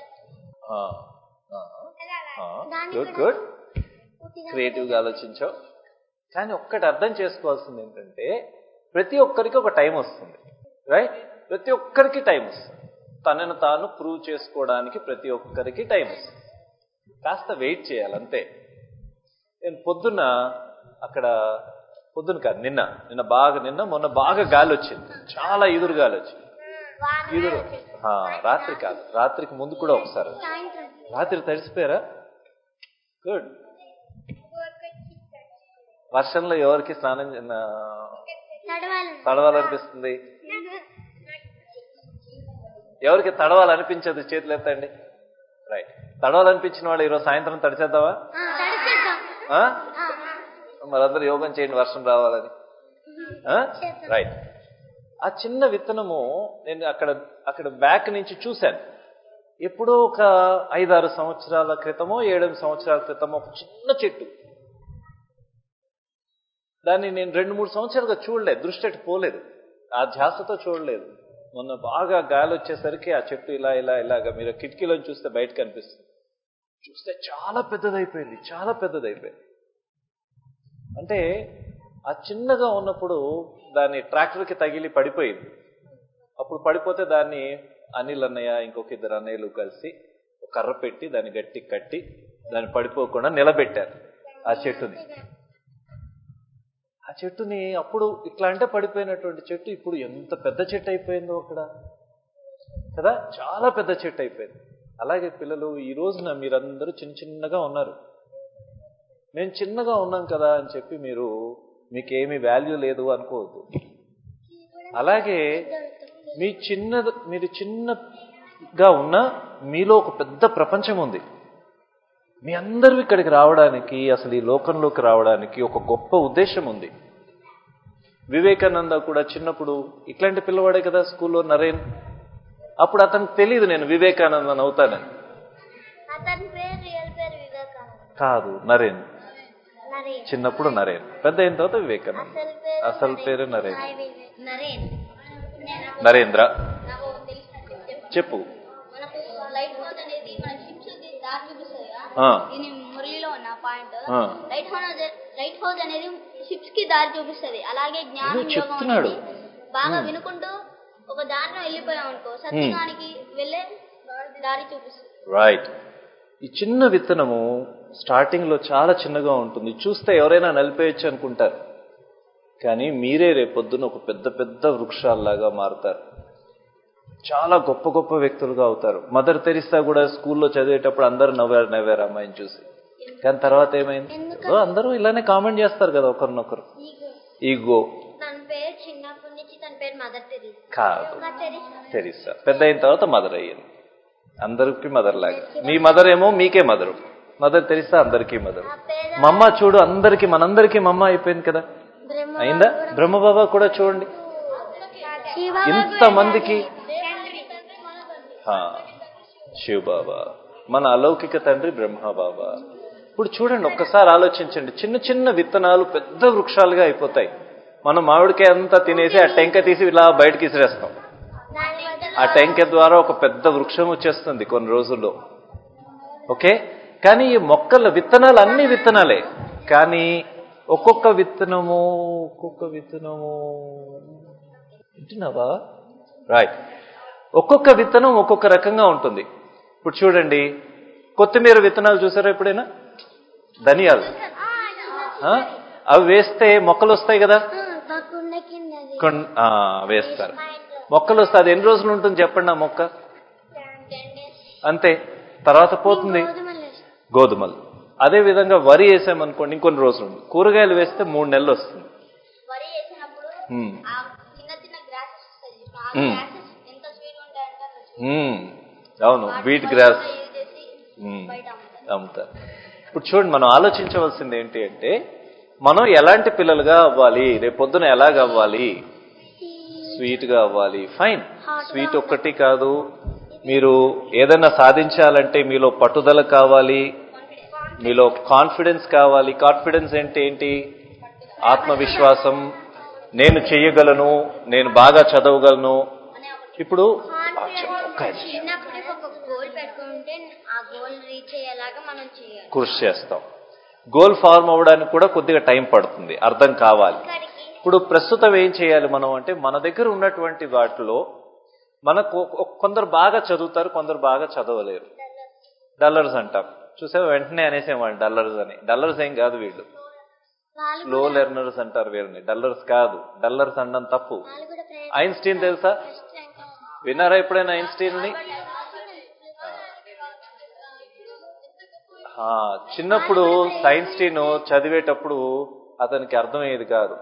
గుడ్ గుడ్ క్రియేటివ్గా ఆలోచించావు కానీ ఒక్కటి అర్థం చేసుకోవాల్సింది ఏంటంటే ప్రతి ఒక్కరికి ఒక టైం వస్తుంది రైట్ ప్రతి ఒక్కరికి టైం వస్తుంది తనను తాను ప్రూవ్ చేసుకోవడానికి ప్రతి ఒక్కరికి టైం వస్తుంది కాస్త వెయిట్ చేయాలి అంతే నేను పొద్దున్న అక్కడ పొద్దున కాదు నిన్న నిన్న బాగా నిన్న మొన్న బాగా గాలి వచ్చింది చాలా ఎదురు గాలి వచ్చింది ఎదురు ఆ, రాత్రి కాదు రాత్రికి ముందు కూడా ఒకసారి రాత్రి తడిసిపోయారా గుడ్ వర్షంలో ఎవరికి స్నానం చే- నా- తడవాలనిపిస్తుంది ఎవరికి తడవాలనిపించదు చేతులు ఎత్తండి రైట్ తడవాలనిపించిన వాళ్ళు ఈరోజు సాయంత్రం తడిచేద్దామా ఆ? మరందరూ యోగం చేయండి వర్షం రావాలని రైట్ ఆ చిన్న విత్తనము నేను అక్కడ అక్కడ బ్యాక్ నుంచి చూశాను ఎప్పుడో ఒక ఐదారు సంవత్సరాల క్రితమో ఏడెనిమిది సంవత్సరాల క్రితమో ఒక చిన్న చెట్టు దాన్ని నేను రెండు మూడు సంవత్సరాలుగా చూడలేదు దృష్టి అటు పోలేదు ఆ ధ్యాసతో చూడలేదు మొన్న బాగా గాలి వచ్చేసరికి ఆ చెట్టు ఇలా ఇలా ఇలాగా మీరు కిటికీలో చూస్తే బయట కనిపిస్తుంది చూస్తే చాలా పెద్దదైపోయింది చాలా పెద్దదైపోయింది అంటే ఆ చిన్నగా ఉన్నప్పుడు దాన్ని ట్రాక్టర్కి తగిలి పడిపోయింది అప్పుడు పడిపోతే దాన్ని అనిల్ అన్నయ్య ఇంకొక ఇద్దరు అన్నయ్యలు కలిసి ఒక కర్ర పెట్టి దాన్ని గట్టి కట్టి దాన్ని పడిపోకుండా నిలబెట్టారు ఆ చెట్టుని ఆ చెట్టుని అప్పుడు ఇట్లా అంటే పడిపోయినటువంటి చెట్టు ఇప్పుడు ఎంత పెద్ద చెట్టు అయిపోయిందో అక్కడ కదా చాలా పెద్ద చెట్టు అయిపోయింది అలాగే పిల్లలు ఈ రోజున మీరందరూ చిన్న చిన్నగా ఉన్నారు మేము చిన్నగా ఉన్నాం కదా అని చెప్పి మీరు మీకేమీ వాల్యూ లేదు అనుకోవద్దు అలాగే మీ చిన్న మీరు చిన్నగా ఉన్న మీలో ఒక పెద్ద ప్రపంచం ఉంది మీ అందరూ ఇక్కడికి రావడానికి అసలు ఈ లోకంలోకి రావడానికి ఒక గొప్ప ఉద్దేశం ఉంది వివేకానంద కూడా చిన్నప్పుడు ఇట్లాంటి పిల్లవాడే కదా స్కూల్లో నరేన్ అప్పుడు అతనికి తెలియదు నేను వివేకానందన్ అవుతానని అతని పేరు రియల్ పేరు వివేకానంద కాదు నరేన్ నరేన్ చిన్నప్పుడు నరేన్ పెద్ద అయిన తర్వాత వివేకానంద అసలు పేరు అసలు పేరు నరేన్ సాయి వివే- నరేన్ నరేంద్ర నాకు తెలిసిన చెప్పు మనకు లైట్ హౌస్ అనేది మన షిప్స్ కి దారి చూపిస్తుంది కదా ఆ, దీని మురళిలో ఉన్న పాయింట్ ఆ. లైట్ హౌస్ లైట్ హౌస్ అనేది షిప్స్ కి దారి చూపిస్తుంది అలాగే జ్ఞానం ఏదో యోగం చెప్తున్నాడు. అనేది బాగా వినుకుంటూ ఒక దారిలో వెళ్ళిపోయాం అనుకో సత్యగానికి వెళ్ళే దారి చూపిస్తుంది రైట్ ఈ చిన్న విత్తనము స్టార్టింగ్ లో చాలా చిన్నగా ఉంటుంది చూస్తే ఎవరైనా నలిపేయచ్చు అనుకుంటారు కానీ మీరే రేపొద్దున ఒక పెద్ద పెద్ద వృక్షాల్లాగా మారుతారు చాలా గొప్ప గొప్ప వ్యక్తులుగా అవుతారు మదర్ తెరిస్తా కూడా స్కూల్లో చదివేటప్పుడు అందరూ నవ్వారు నవ్వారు అమ్మాయిని చూసి కానీ తర్వాత ఏమైంది ఓ, అందరూ ఇలానే కామెంట్ చేస్తారు కదా ఒకరినొకరు ఈగో తన పేరు చిన్నప్పటి నుంచి తన పేరు మదర్ తెరీసా కాదు తెరీసా తెరిస్తా పెద్ద అయిన తర్వాత మదర్ అయ్యింది అందరికి మదర్ లాగా మీ మదర్ ఏమో మీకే మదరు మదర్ తెరిస్తా అందరికీ మదర్ మమ్మ చూడు అందరికి మనందరికీ మమ్మ అయిపోయింది కదా అయిందా బ్రహ్మబాబా కూడా చూడండి ఇంతమందికి శివ బాబా మన అలౌకిక తండ్రి బ్రహ్మబాబా ఇప్పుడు చూడండి ఒక్కసారి ఆలోచించండి చిన్న చిన్న విత్తనాలు పెద్ద వృక్షాలుగా అయిపోతాయి మనం మామిడికాయ అంతా తినేసి ఆ టెంక తీసి ఇలా బయటకి ఇసిరేస్తాం ఆ టెంకె ద్వారా ఒక పెద్ద వృక్షం వచ్చేస్తుంది కొన్ని రోజుల్లో ఓకే కానీ ఈ మొక్కల విత్తనాలు అన్ని విత్తనాలే కానీ ఒక్కొక్క విత్తనము ఒక్కొక్క విత్తనము వింటున్నావా రైట్ ఒక్కొక్క విత్తనం ఒక్కొక్క రకంగా ఉంటుంది ఇప్పుడు చూడండి కొత్తిమీర విత్తనాలు చూసారా ఎప్పుడైనా ధనియాలు ఆ? అవి వేస్తే మొక్కలు వస్తాయి కదా కుండ కింద కొన్- ఆ, వేస్తారు మొక్కలు వస్తే అది ఎన్ని రోజులు ఉంటుంది చెప్పండి ఆ మొక్క అంతే తర్వాత పోతుంది గోధుమలు అదే విధంగా వరి వేసామనుకోండి ఇంకొన్ని రోజులు ఉంటుంది కూరగాయలు వేస్తే మూడు నెలలు వస్తుంది వరి వేసినప్పుడు ఉమ్. ఆ చిన్న చిన్న గ్రాసెస్ వస్తాయి ఆ మ్మ్. గ్రాసెస్ ఎంత స్వీట్ ఉంటాయంటే అంత sweet. ఉమ్. అవును వాటిని వీట్ బయట గ్రాస్ use చేసి ఉమ్. బయట అమ్ముతారు. అమ్ముతారు ఇప్పుడు చూడండి మనం ఆలోచించవలసింది ఏంటి అంటే మనం ఎలాంటి పిల్లలుగా అవ్వాలి రేపు పొద్దున ఎలాగ అవ్వాలి స్వీట్ గా అవ్వాలి ఫైన్ స్వీట్ ఒక్కటి కాదు మీరు ఏదైనా సాధించాలంటే మీలో పట్టుదల కావాలి మీలో కాన్ఫిడెన్స్ కావాలి కాన్ఫిడెన్స్ అంటే ఏంటి ఆత్మవిశ్వాసం నేను చెయ్యగలను నేను బాగా చదవగలను ఇప్పుడు ఒక్క నిమిషం. చిన్నప్పుడే ఒక గోల్ పెట్టుకుంటే ఆ గోల్ రీచ్ అయ్యేలాగా మనం చేయాలి కృషి చేస్తాం గోల్ ఫార్మ్ అవ్వడానికి కూడా కొద్దిగా టైం పడుతుంది అర్థం కావాలి ఇప్పుడు ప్రస్తుతం ఏం చేయాలి మనం అంటే మన దగ్గర ఉన్నటువంటి వాటిలో మనకు ఒక- కొందరు బాగా చదువుతారు కొందరు బాగా చదవలేరు డల్లర్స్ అంటాం చూసా వెంటనే అనేసేవాళ్ళు డల్లర్స్ అని డల్లర్స్ ఏం కాదు వీళ్ళు వాళ్ళు స్లో లెర్నర్స్ అంటారు వీళ్ళని డల్లర్స్ కాదు డల్లర్స్ అనడం తప్పు వాళ్ళు కూడా ఐన్స్టీన్ తెలుసా విన్నారా ఎప్పుడైనా ఐన్స్టీన్ ని ఆ, చిన్నప్పుడు సైన్స్టీన్ చదివేటప్పుడు అతనికి అర్థమయ్యేది కాదు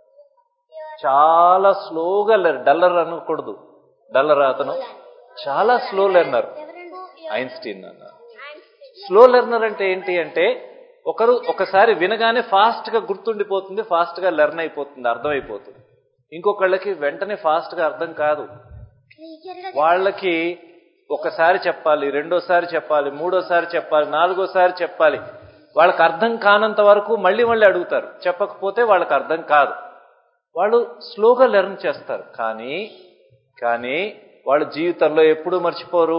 చాలా స్లోగా లెర్ డల్లర్ అనకూడదు డల్లర్ అతను చాలా స్లో లెర్నర్ ఐన్స్టీన్ అన్న స్లో లెర్నర్ అంటే ఏంటి అంటే ఒకరు ఒకసారి వినగానే ఫాస్ట్ గా గుర్తుండిపోతుంది ఫాస్ట్ గా లెర్న్ అయిపోతుంది అర్థమైపోతుంది ఇంకొకళ్ళకి వెంటనే ఫాస్ట్ గా అర్థం కాదు వాళ్ళకి ఒకసారి చెప్పాలి రెండోసారి చెప్పాలి మూడోసారి చెప్పాలి నాలుగోసారి చెప్పాలి వాళ్ళకి అర్థం కానంత వరకు మళ్ళీ మళ్ళీ అడుగుతారు చెప్పకపోతే వాళ్ళకి అర్థం కాదు వాళ్ళు స్లోగా లెర్న్ చేస్తారు కానీ కానీ వాళ్ళు జీవితంలో ఎప్పుడూ మర్చిపోరు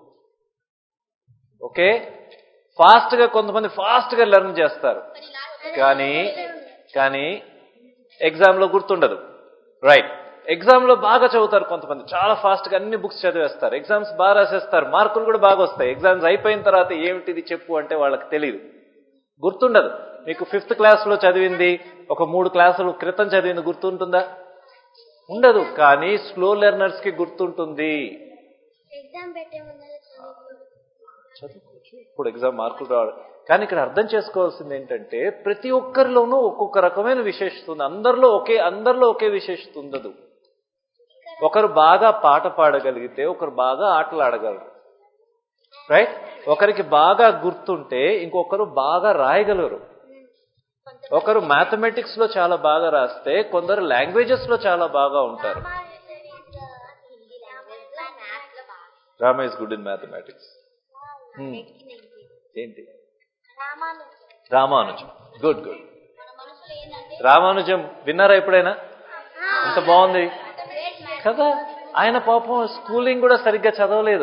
ఓకే ఫాస్ట్ గా కొంతమంది ఫాస్ట్ గా లెర్న్ చేస్తారు కానీ కానీ ఎగ్జామ్ లో గుర్తుండదు రైట్ ఎగ్జామ్ లో బాగా చదువుతారు కొంతమంది చాలా ఫాస్ట్ గా అన్ని బుక్స్ చదివేస్తారు ఎగ్జామ్స్ బాగా రాసేస్తారు మార్కులు కూడా బాగా వస్తాయి ఎగ్జామ్స్ అయిపోయిన తర్వాత ఏమిటిది చెప్పు అంటే వాళ్ళకి తెలియదు గుర్తుండదు మీకు ఫిఫ్త్ క్లాస్ లో చదివింది ఒక మూడు క్లాసులు క్రితం చదివింది గుర్తుంటుందా ఉండదు కానీ స్లో లెర్నర్స్ కి గుర్తుంటుంది ఎగ్జామ్ పెట్టే ముందర చదువుకోవచ్చు ఇప్పుడు ఎగ్జామ్ మార్కులు రావాలి కానీ ఇక్కడ అర్థం చేసుకోవాల్సింది ఏంటంటే ప్రతి ఒక్కరిలోనూ ఒక్కొక్క రకమైన విశేషత ఉంది అందరిలో ఒకే అందరిలో ఒకే విశేషత ఉండదు ఒకరు బాగా పాట పాడగలిగితే ఒకరు బాగా ఆటలు ఆడగలరు రైట్ ఒకరికి బాగా గుర్తుంటే ఇంకొకరు బాగా రాయగలరు ఒకరు మ్యాథమెటిక్స్ లో చాలా బాగా రాస్తే కొందరు లాంగ్వేజెస్ లో చాలా బాగా ఉంటారు Rama is good in mathematics ఏంటి రామానుజం గుడ్ గుడ్ రామానుజం విన్నారా ఎప్పుడైనా ఎంత బాగుంది కదా ఆయన పాపం స్కూలింగ్ కూడా సరిగ్గా చదవలేదు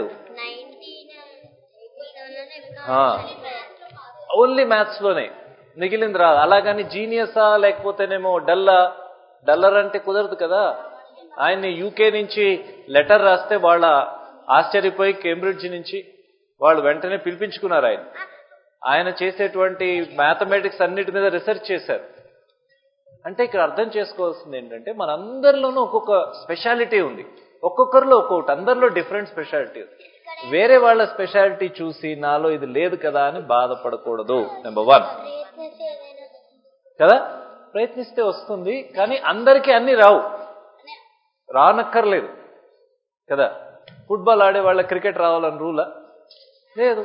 ఆ. ఓన్లీ మ్యాథ్స్ లోనే మిగిలింది రా అలాగని జీనియసా లేకపోతేనేమో డల్లా డల్లర్ అంటే కుదరదు కదా ఆయన్ని యూకే నుంచి లెటర్ రాస్తే వాళ్ళ ఆశ్చర్యపోయి కేంబ్రిడ్జ్ నుంచి వాళ్ళు వెంటనే పిలిపించుకున్నారు ఆయన ఆయన చేసేటువంటి మ్యాథమెటిక్స్ అన్నిటి మీద రీసెర్చ్ చేశారు అంటే ఇక్కడ అర్థం చేసుకోవాల్సింది ఏంటంటే మనందరిలోనూ ఒక్కొక్క స్పెషాలిటీ ఉంది ఒక్కొక్కరిలో ఒక్కొక్కటి అందరిలో డిఫరెంట్ స్పెషాలిటీ ఉంది వేరే వాళ్ళ స్పెషాలిటీ చూసి నాలో ఇది లేదు కదా అని బాధపడకూడదు నెంబర్ వన్ కదా ప్రయత్నిస్తే వస్తుంది కానీ అందరికీ అన్ని రావు రానక్కర్లేదు కదా ఫుట్బాల్ ఆడే వాళ్ళ క్రికెట్ రావాలని రూలా లేదు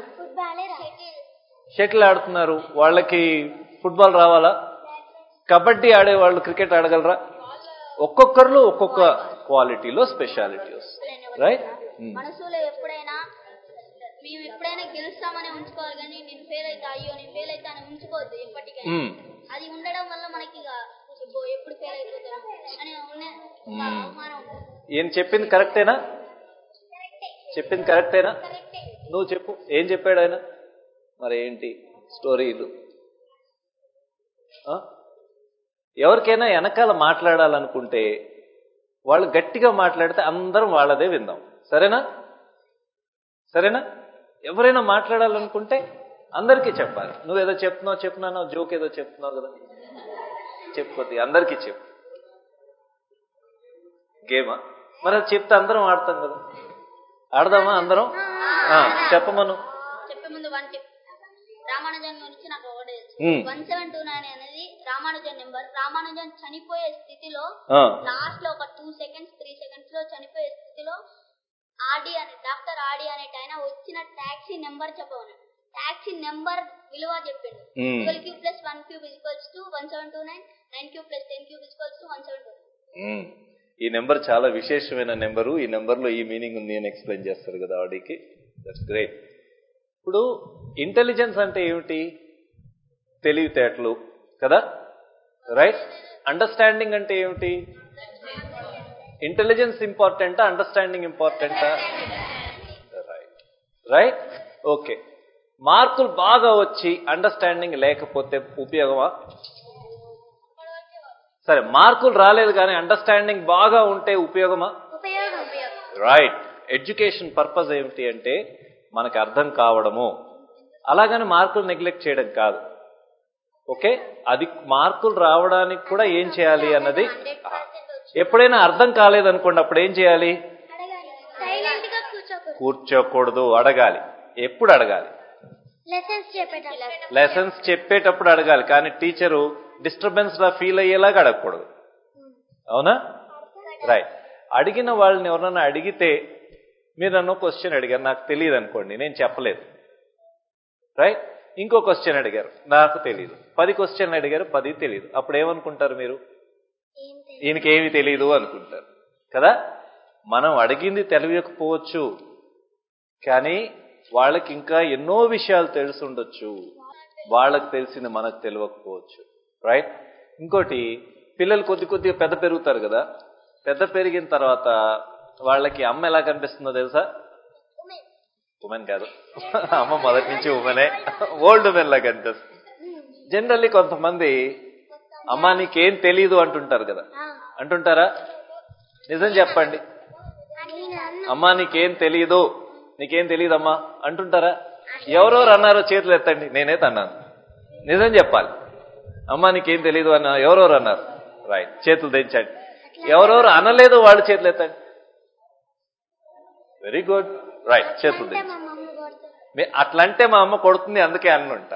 షటిల్ ఆడుతున్నారు వాళ్ళకి ఫుట్బాల్ రావాలా కబడ్డీ ఆడే వాళ్ళు క్రికెట్ ఆడగలరా ఒక్కొక్కరిలో ఒక్కొక్క క్వాలిటీలో స్పెషాలిటీ వస్తుంది రైట్ మనసులో ఎప్పుడైనా మేము ఎప్పుడైనా గెలుస్తామని ఉంచుకోవాలి కానీ నేను ఫెయిల్ అయితే అయ్యో నేను ఫెయిల్ అయితే అని ఉంచుకోవద్దు ఎప్పటికైనా అది ఉండడం వల్ల మనకి ఇక అబ్బో, ఎప్పుడు ఫెయిల్ అయిపోతాం అని ఉన్న ఒక అవమానం ఉంటుంది. ఈయన చెప్పింది కరెక్టేనా చెప్పింది కరెక్టేనా నువ్వు చెప్పు ఏం చెప్పాడు ఆయన మరి ఏంటి స్టోరీలు ఆ? ఎవరికైనా వెనకాల మాట్లాడాలనుకుంటే వాళ్ళు గట్టిగా మాట్లాడితే అందరం వాళ్ళదే విందాం సరేనా సరేనా ఎవరైనా మాట్లాడాలనుకుంటే అందరికీ చెప్పాలి నువ్వేదో చెప్తున్నావు చెప్తున్నావు జోక్ ఏదో చెప్తున్నావు కదా చెప్పొద్ది అందరికీ చెప్పు గేమా మరి అది చెప్తే అందరం ఆడతాం కదా ఆడదామా అందరం ఆ, చెప్పమను చెప్పే ముందు వన్ టిప్ రామానుజన్ గురించి నాకు ఒకటి Hmm. One seven two nine అనేది రామానుజన్ నెంబర్ రామానుజన్ చనిపోయే స్థితిలో ఆ, లాస్ట్ లో ఒక టూ సెకండ్స్ త్రీ సెకండ్స్ లో చనిపోయే స్థితిలో ఆడి అనే డాక్టర్ ఆడి అనే ఆయన వచ్చిన టాక్సీ నెంబర్ చెప్పమన్నాడు టాక్సీ నెంబర్ విలువ చెప్పిండు Hmm. Twelve cube plus one cube equals to one seven two nine nine cube plus ten cube equals to one seven two um. ఈ నెంబర్ చాలా విశేషమైన నెంబరు ఈ నెంబర్లో ఈ మీనింగ్ ఉంది అని ఎక్స్ప్లెయిన్ చేస్తారు కదా ఆడికి దట్స్ గ్రేట్ ఇప్పుడు ఇంటెలిజెన్స్ అంటే ఏమిటి తెలివితేటలు కదా రైట్ అండర్స్టాండింగ్ అంటే ఏమిటి ఇంటెలిజెన్స్ ఇంపార్టెంటా అండర్స్టాండింగ్ ఇంపార్టెంటా రైట్ రైట్ ఓకే మార్కులు బాగా వచ్చి అండర్స్టాండింగ్ లేకపోతే ఉపయోగమా సరే మార్కులు రాలేదు కానీ అండర్స్టాండింగ్ బాగా ఉంటే ఉపయోగమా ఉపయోగం ఉపయోగం రైట్ ఎడ్యుకేషన్ పర్పస్ ఏమిటి అంటే మనకు అర్థం కావడము అలాగని మార్కులు నెగ్లెక్ట్ చేయడం కాదు ఓకే అది మార్కులు రావడానికి కూడా ఏం చేయాలి అన్నది ఎప్పుడైనా అర్థం కాలేదనుకోండి అప్పుడు ఏం చేయాలి సైలెంట్ గా కూర్చోకూడదు కూర్చోకూడదు అడగాలి ఎప్పుడు అడగాలి లెసన్స్ చెప్పేటప్పుడు లెసన్స్ చెప్పేటప్పుడు అడగాలి కానీ టీచరు డిస్టర్బెన్స్ లా ఫీల్ అయ్యేలాగా అడగకూడదు అవునా రైట్ అడిగిన వాళ్ళని ఎవరన్నా అడిగితే మీరు నన్ను క్వశ్చన్ అడిగారు నాకు తెలియదు అనుకోండి నేను చెప్పలేదు రైట్ ఇంకో క్వశ్చన్ అడిగారు నాకు తెలియదు పది క్వశ్చన్లు అడిగారు పది తెలియదు అప్పుడు ఏమనుకుంటారు మీరు ఈయనకి ఏమి తెలియదు అనుకుంటారు కదా మనం అడిగింది తెలియకపోవచ్చు కానీ వాళ్ళకి ఇంకా ఎన్నో విషయాలు తెలిసి ఉండొచ్చు వాళ్ళకి తెలిసింది మనకు తెలియకపోవచ్చు రైట్ ఇంకోటి పిల్లలు కొద్ది కొద్దిగా పెద్ద పెరుగుతారు కదా పెద్ద పెరిగిన తర్వాత వాళ్ళకి అమ్మ ఎలా కనిపిస్తుందో తెలుసా ఉమెన్ కాదు అమ్మ మొదటి నుంచి ఉమెనే ఓల్డ్ ఉమెన్ లా కనిపిస్తుంది జనరల్లీ కొంతమంది అమ్మ నీకేం తెలీదు అంటుంటారు కదా అంటుంటారా నిజం చెప్పండి అమ్మా నీకేం తెలీదు నీకేం తెలియదమ్మా అంటుంటారా ఎవరెవరు అన్నారో చేతులు ఎత్తండి నేనైతే అన్నాను నిజం చెప్పాలి అమ్మా నీకేం తెలియదు అన్న ఎవరెవరు అన్నారు రైట్ చేతులు దించండి ఎవరెవరు అనలేదు వాళ్ళు చేతులు ఎత్తండి వెరీ గుడ్ రైట్ చేతులు దించండి మీ- అట్లంటే మా అమ్మ కొడుతుంది అందుకే అన్నుంటా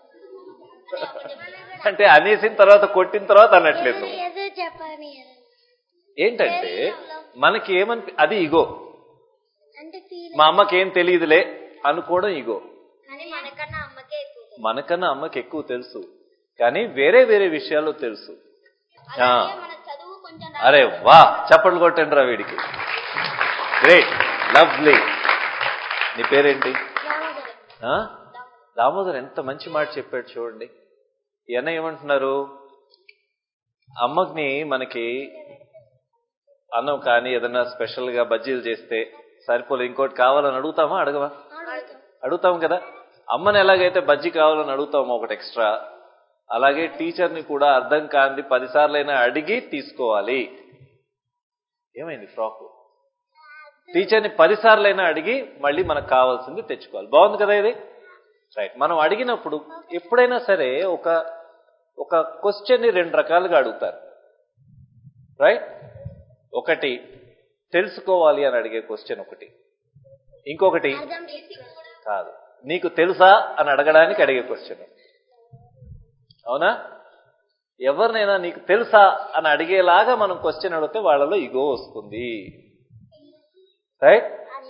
అంటే అనేసిన తర్వాత కొట్టిన తర్వాత అనట్లేదు నువ్వు. ఏదో చెప్పని ఏంటంటే మనకి ఏమని అది ఇగో అంటే ఫీల్ మా అమ్మకి ఏం తెలియదులే అనుకోవడం ఇగో కానీ మనకన్నా అమ్మకే ఎక్కువ మనకన్నా అమ్మకి ఎక్కువ తెలుసు కానీ వేరే వేరే విషయాలు తెలుసు ఆ, అలాగే మన చదువు కొంచెం రా- అరే వా చప్పట్లు కొట్టండి రా వీడికి గ్రేట్ లవ్లీ నీ పేరేంటి ఆ? దామోదర్ ఎంత మంచి మాట చెప్పాడు చూడండి ఈయన ఏమంటున్నారు అమ్మకి మనకి అన్నం కానీ ఏదైనా స్పెషల్ గా బజ్జీలు చేస్తే సరిపోలే ఇంకోటి కావాలని అడుగుతామా అడగవా అడుగుతాం కదా అమ్మని ఎలాగైతే బజ్జీ కావాలని అడుగుతామో ఒకటి ఎక్స్ట్రా అలాగే టీచర్ని కూడా అర్థం కాంది పదిసార్లైనా అడిగి తీసుకోవాలి ఏమైంది ఫ్రాక్ టీచర్ని పదిసార్లైనా అడిగి మళ్ళీ మనకు కావాల్సింది తెచ్చుకోవాలి బాగుంది కదా ఇది రైట్ మనం అడిగినప్పుడు ఎప్పుడైనా సరే ఒక ఒక క్వశ్చన్ని రెండు రకాలుగా అడుగుతారు రైట్ ఒకటి తెలుసుకోవాలి అని అడిగే క్వశ్చన్ ఒకటి ఇంకొకటి కాదు నీకు తెలుసా అని అడగడానికి అడిగే క్వశ్చన్ అవునా ఎవరినైనా నీకు తెలుసా అని అడిగేలాగా మనం క్వశ్చన్ అడిగితే వాళ్ళలో ఇగో వస్తుంది రైట్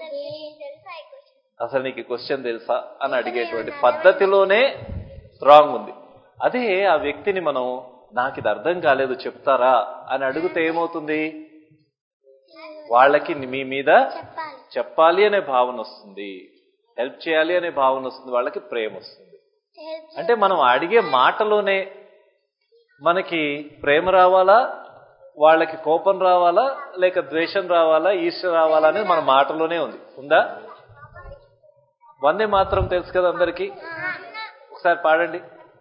అసలు నీకు క్వశ్చన్ తెలుసా అని అడిగేటువంటి పద్ధతిలోనే రాంగ్ ఉంది అదే ఆ వ్యక్తిని మనం నాకు ఇది అర్థం కాలేదు చెప్తారా అని అడిగితే ఏమవుతుంది వాళ్ళకి మీ మీద చెప్పాలి అనే భావన వస్తుంది హెల్ప్ చేయాలి అనే భావన వస్తుంది వాళ్ళకి ప్రేమ వస్తుంది అంటే మనం అడిగే మాటలోనే మనకి ప్రేమ రావాలా వాళ్ళకి కోపం రావాలా లేక ద్వేషం రావాలా ఈర్ష్య రావాలా అనేది మన మాటలోనే ఉంది ఉందా వందే మాత్రం తెలుసు కదా అందరికీ ఒకసారి పాడండి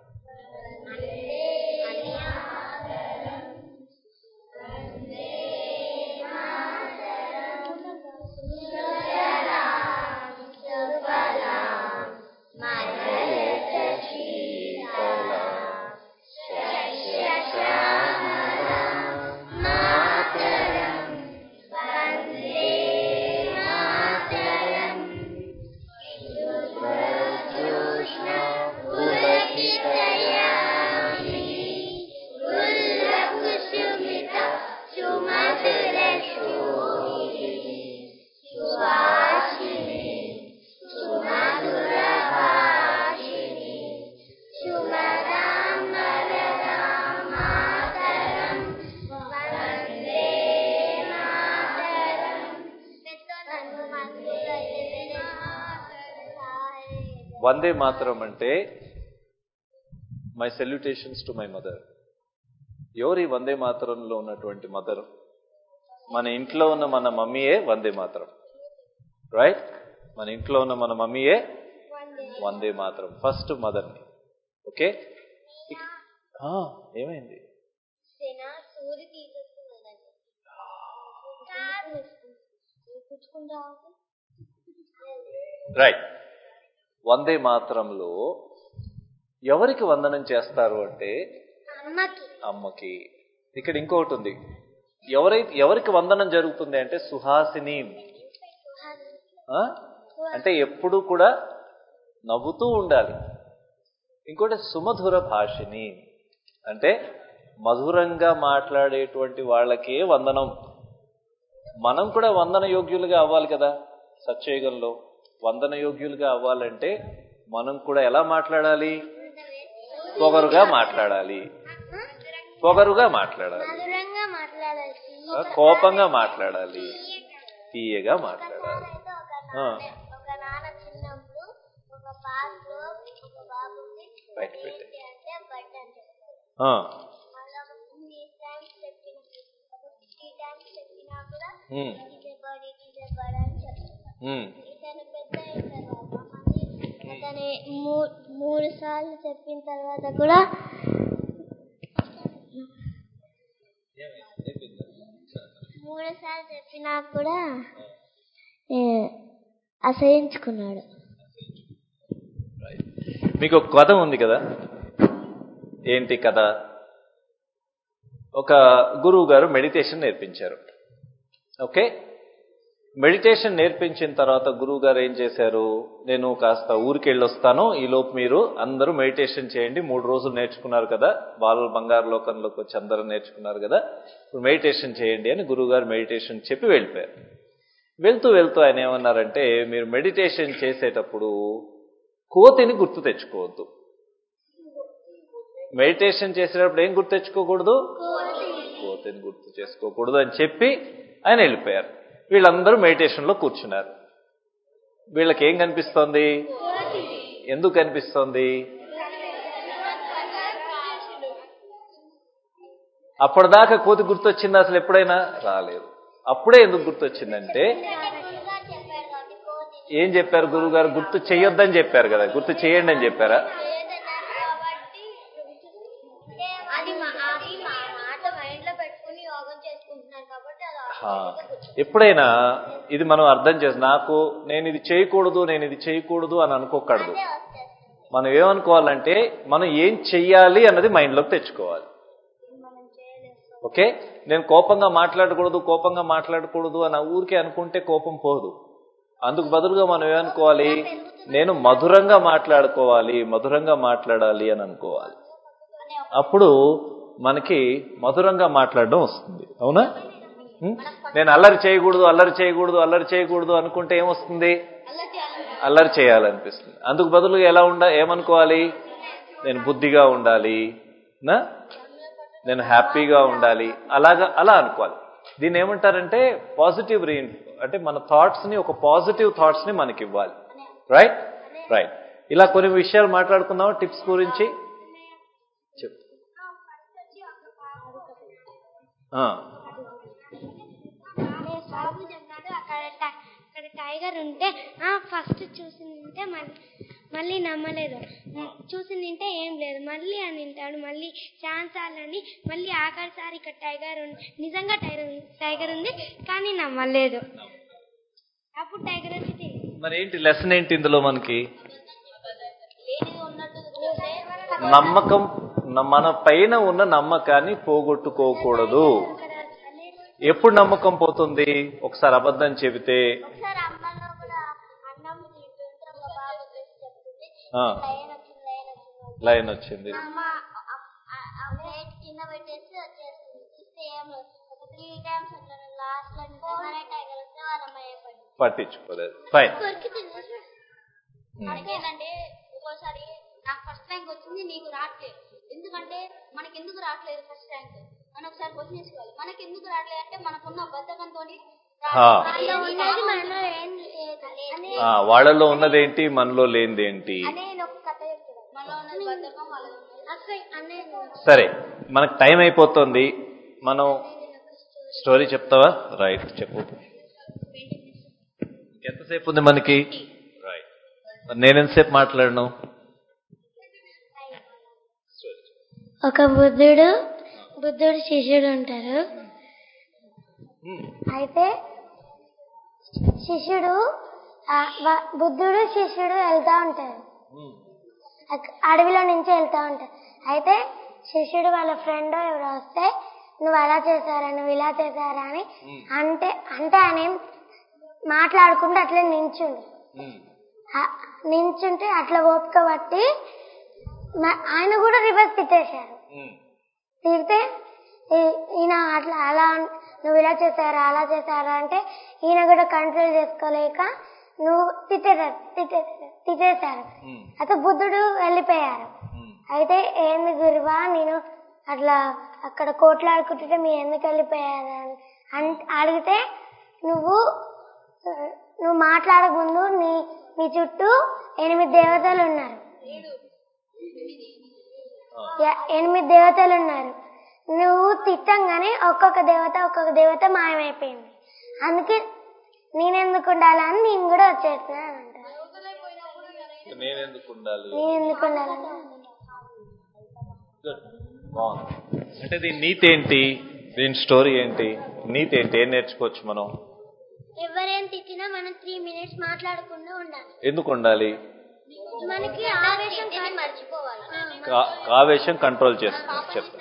వందే మాత్రం అంటే my salutations to my mother ఎవరి వందే మాతరంలో ఉన్నటువంటి మదర్ మన ఇంట్లో ఉన్న మన మమ్మీయే వందే మాత్రం రైట్ మన ఇంట్లో ఉన్న మన మమ్మీయే వందే మాత్రం ఫస్ట్ మదర్ని ఓకే ఏమైంది సూది తీసేస్తున్నానండి కూర్చుకుంటా రైట్ వందే మాత్రంలో ఎవరికి వందనం చేస్తారు అంటే అమ్మకి అమ్మకి ఇక్కడ ఇంకొకటి ఉంది ఎవరైతే ఎవరికి వందనం జరుగుతుంది అంటే సుహాసిని ఆ? అంటే ఎప్పుడు కూడా నవ్వుతూ ఉండాలి ఇంకోటి సుమధుర భాషిని అంటే మధురంగా మాట్లాడేటువంటి వాళ్ళకే వందనం మనం కూడా వందన యోగ్యులుగా అవ్వాలి కదా సత్యయుగంలో వందన యోగ్యులుగా అవ్వాలంటే మనం కూడా ఎలా మాట్లాడాలి పొగరుగా మాట్లాడాలి పొగరుగా మాట్లాడాలి మధురంగా మాట్లాడాలి ఆ, కోపంగా మాట్లాడాలి తీయగా మాట్లాడాలి అయితే ఒక ఆ, నాన్న ఒక నాన్న చిన్నప్పుడు ఒక పార్క్ లో ఒక బాబుకి బయట పెట్టే ఏంటి అంటే బట్ అని చెప్పారు ఆ, మళ్ళీ ఒక త్రీ టైమ్స్ చెప్పిన ఒక ఫిఫ్టీ టైమ్స్ చెప్పినా కూడా um, it is bird it is bird అని చెప్పారు ఉమ్, ఇతను పెద్ద అయిన తర్వాత మళ్ళీ అతని మూ- మూడు సార్లు చెప్పిన తర్వాత కూడా మూడు సార్లు చెప్పినా కూడా ఏ, అసహించుకున్నాడు మీకు ఒక కథ ఉంది కదా ఏంటి కథ ఒక గురువు గారు మెడిటేషన్ నేర్పించారు ఓకే మెడిటేషన్ నేర్పించిన తర్వాత గురువు గారు ఏం చేశారు నేను కాస్త ఊరికి వెళ్ళొస్తాను ఈలోపు మీరు అందరూ మెడిటేషన్ చేయండి మూడు రోజులు నేర్చుకున్నారు కదా వాళ్ళు బంగారు లోకంలోకి వచ్చి అందరూ నేర్చుకున్నారు కదా ఇప్పుడు మెడిటేషన్ చేయండి అని గురువు గారు మెడిటేషన్ చెప్పి వెళ్ళిపోయారు వెళ్తూ వెళ్తూ ఆయన ఏమన్నారంటే మీరు మెడిటేషన్ చేసేటప్పుడు కోతిని గుర్తు తెచ్చుకోవద్దు మెడిటేషన్ చేసేటప్పుడు ఏం గుర్తు తెచ్చుకోకూడదు కోతిని గుర్తు చేసుకోకూడదు అని చెప్పి ఆయన వెళ్ళిపోయారు వీళ్ళందరూ మెడిటేషన్ లో కూర్చున్నారు వీళ్ళకి ఏం కనిపిస్తోంది ఎందుకు కనిపిస్తోంది అప్పటిదాకా కోతి గుర్తొచ్చింది అసలు ఎప్పుడైనా రాలేదు అప్పుడే ఎందుకు గుర్తొచ్చిందంటే గురుగారు చెప్పారు కాబట్టి కోతి ఏం చెప్పారు గురువు గారు గుర్తు చేయొద్దని చెప్పారు కదా గుర్తు చేయండి అని చెప్పారా లేదన్నారు కాబట్టి అది మా అది మా మాట మైండ్ లో పెట్టుకుని యోగం చేసుకుంటున్నారు కాబట్టి అది ఆ, ఎప్పుడైనా ఇది మనం అర్థం చేసి నాకు నేను ఇది చేయకూడదు నేను ఇది చేయకూడదు అని అనుకోకూడదు అదే వచ్చేస్తుంది మనం ఏమనుకోవాలంటే మనం ఏం చెయ్యాలి అన్నది మైండ్లోకి తెచ్చుకోవాలి మనం చేయలేము ఓకే నేను కోపంగా మాట్లాడకూడదు కోపంగా మాట్లాడకూడదు అని ఆ ఊరికే అనుకుంటే కోపం పోదు అందుకు బదులుగా మనం ఏమనుకోవాలి నేను మధురంగా మాట్లాడుకోవాలి మధురంగా మాట్లాడాలి అని అనుకోవాలి అప్పుడు మనకి మధురంగా మాట్లాడడం వస్తుంది అవునా ఉం? నేను అల్లరి చేయకూడదు అల్లరి చేయకూడదు అల్లరి చేయకూడదు అనుకుంటే ఏమొస్తుంది అల్లరి చేయాలనిపిస్తుంది అందుకు బదులుగా ఎలా ఉండ ఏమనుకోవాలి నేను బుద్ధిగా ఉండాలి నా నేను హ్యాపీగా ఉండాలి అలాగా అలా అనుకోవాలి దీన్ని ఏమంటారంటే పాజిటివ్ రీ అంటే మన థాట్స్ ని ఒక పాజిటివ్ థాట్స్ ని మనకి ఇవ్వాలి రైట్ రైట్ ఇలా కొన్ని విషయాలు మాట్లాడుకుందాం టిప్స్ గురించి చెప్పు ఆ, అనే బాబు చెప్పాడు అక్కడ టై- అక్కడ టైగర్ ఉంటే ఆ ఫస్ట్ చూసి నింటే మళ్ళీ మళ్ళీ నమ్మలేదు చూసి నింటే ఏం లేదు మళ్ళీ అని వింటాడు మళ్ళీ ఛాన్స్ అని మళ్ళీ ఆఖరిసారి ఇక్కడ టైగర్ ఉంది నిజంగా టైగర్ ఉంది టైగర్ ఉంది కానీ నమ్మలేదు అప్పుడు టైగర్ వచ్చి తిరిగి మరి ఏంటి లెసన్ ఏంటి ఇందులో మనకి లేనిది ఉన్నట్టు చూస్తే నమ్మకం న- మన పైన ఉన్న నమ్మకాన్ని పోగొట్టుకోకూడదు ఎప్పుడు నమ్మకం పోతుంది ఒకసారి అబద్ధం చెబితే ఒకసారి అమ్మలో కూడా అన్నం తింటుంటే ఒక బాబు వచ్చేసి చెప్తుంది ఆ, లైన్ వచ్చింది లైన్ వచ్చింది లైన్ వచ్చింది అమ్మ ఆ ప్లేట్ కింద పెట్టేసి వచ్చేసింది చూస్తే ఏం లేదు ఒక త్రీ టైమ్స్ ఉంటాను లాస్ట్ లో నిజంగానే టైగర్ వస్తే వాళ్ళ అమ్మాయి అయిపోయింది పట్టించుకోలేదు ఫైన్ మనకేంటంటే ఒక్కోసారి నాకు ఫస్ట్ ర్యాంక్ వచ్చింది నీకు రావట్లేదు ఎందుకంటే మనకి ఎందుకు రావట్లేదు ఫస్ట్ ర్యాంక్ మనం ఒకసారి క్వశ్చన్ వేసుకోవాలి మనకి ఎందుకు రావట్లేదు అంటే మనకున్న బద్ధకంతో ఆ. ఉన్నది మనలో ఏం లేదు అని ఆ, వాళ్ళలో ఉన్నదేంటి మనలో లేనిదేంటి నేను ఒక కథ చెప్తాను మనలో ఉన్నది బద్ధకం వాళ్ళలో ఉన్నది అక్క అన్నయ్య సరే మనకు టైం అయిపోతుంది మనం స్టోరీ చెప్తావా రైట్ చెప్పు ఎంతసేపు ఉంది మనకి రైట్ నేనెంతసేపు మాట్లాడను ఒక బుద్ధుడు బుద్ధుడు శిష్యుడు ఉంటారు అయితే శిష్యుడు ఆ, వ- బుద్ధుడు శిష్యుడు వెళ్తా ఉంటారు అక్- అడవిలో నుంచి వెళ్తా ఉంటారు అయితే శిష్యుడు వాళ్ళ ఫ్రెండ్ ఎవరో వస్తే నువ్వు అలా చేశారా నువ్వు ఇలా చేశారా అని అంటే అంటే ఆయన ఏం మాట్లాడుకుంటూ అట్లే నించుండు ఆ, నించుంటే అట్లా ఓపిక పట్టి మ- ఆయన కూడా రివర్స్ తిట్టేశారు తిడితే ఈ- ఈయన అట్లా అలా అన్- నువ్వు ఇలా చేశారా అలా చేశారా అంటే ఈయన కూడా కంట్రోల్ చేసుకోలేక నువ్వు తిట్టేశారు తిట్టేశారు తిట్టేశారు అయితే బుద్ధుడు వెళ్ళిపోయారు అయితే ఏంది గురువా నేను అట్లా అక్కడ కోట్లాడుకుంటుంటే మీరు ఎందుకు వెళ్ళిపోయారు అని అన్- అడిగితే నువ్వు ఆ, నువ్వు మాట్లాడక ముందు నీ నీ చుట్టూ ఎనిమిది దేవతలు ఉన్నారు యా- ఎనిమిది దేవతలు ఉన్నారు నువ్వు తిట్టంగానే ఒక్కొక్క దేవత ఒక్కొక్క దేవత మాయమైపోయింది అందుకే నేనెందుకు ఉండాలని నేను కూడా వచ్చేసిన అని అంటారు నేనెందుకు ఉండాలి నేను ఎందుకు ఉండాలని గుడ్ బాగుంది అంటే దీని నీతి ఏంటి దీని స్టోరీ ఏంటి నీతి ఏంటి ఏం నేర్చుకోవచ్చు మనం ఎవరేం తిట్టినా మనం త్రీ మినిట్స్ మాట్లాడకుండా ఉండాలి ఎందుకు ఉండాలి మనకి ఆవేశం మర్చిపోవాలి కా- ఆవేశం కంట్రోల్ చేస్తుంది చెప్పు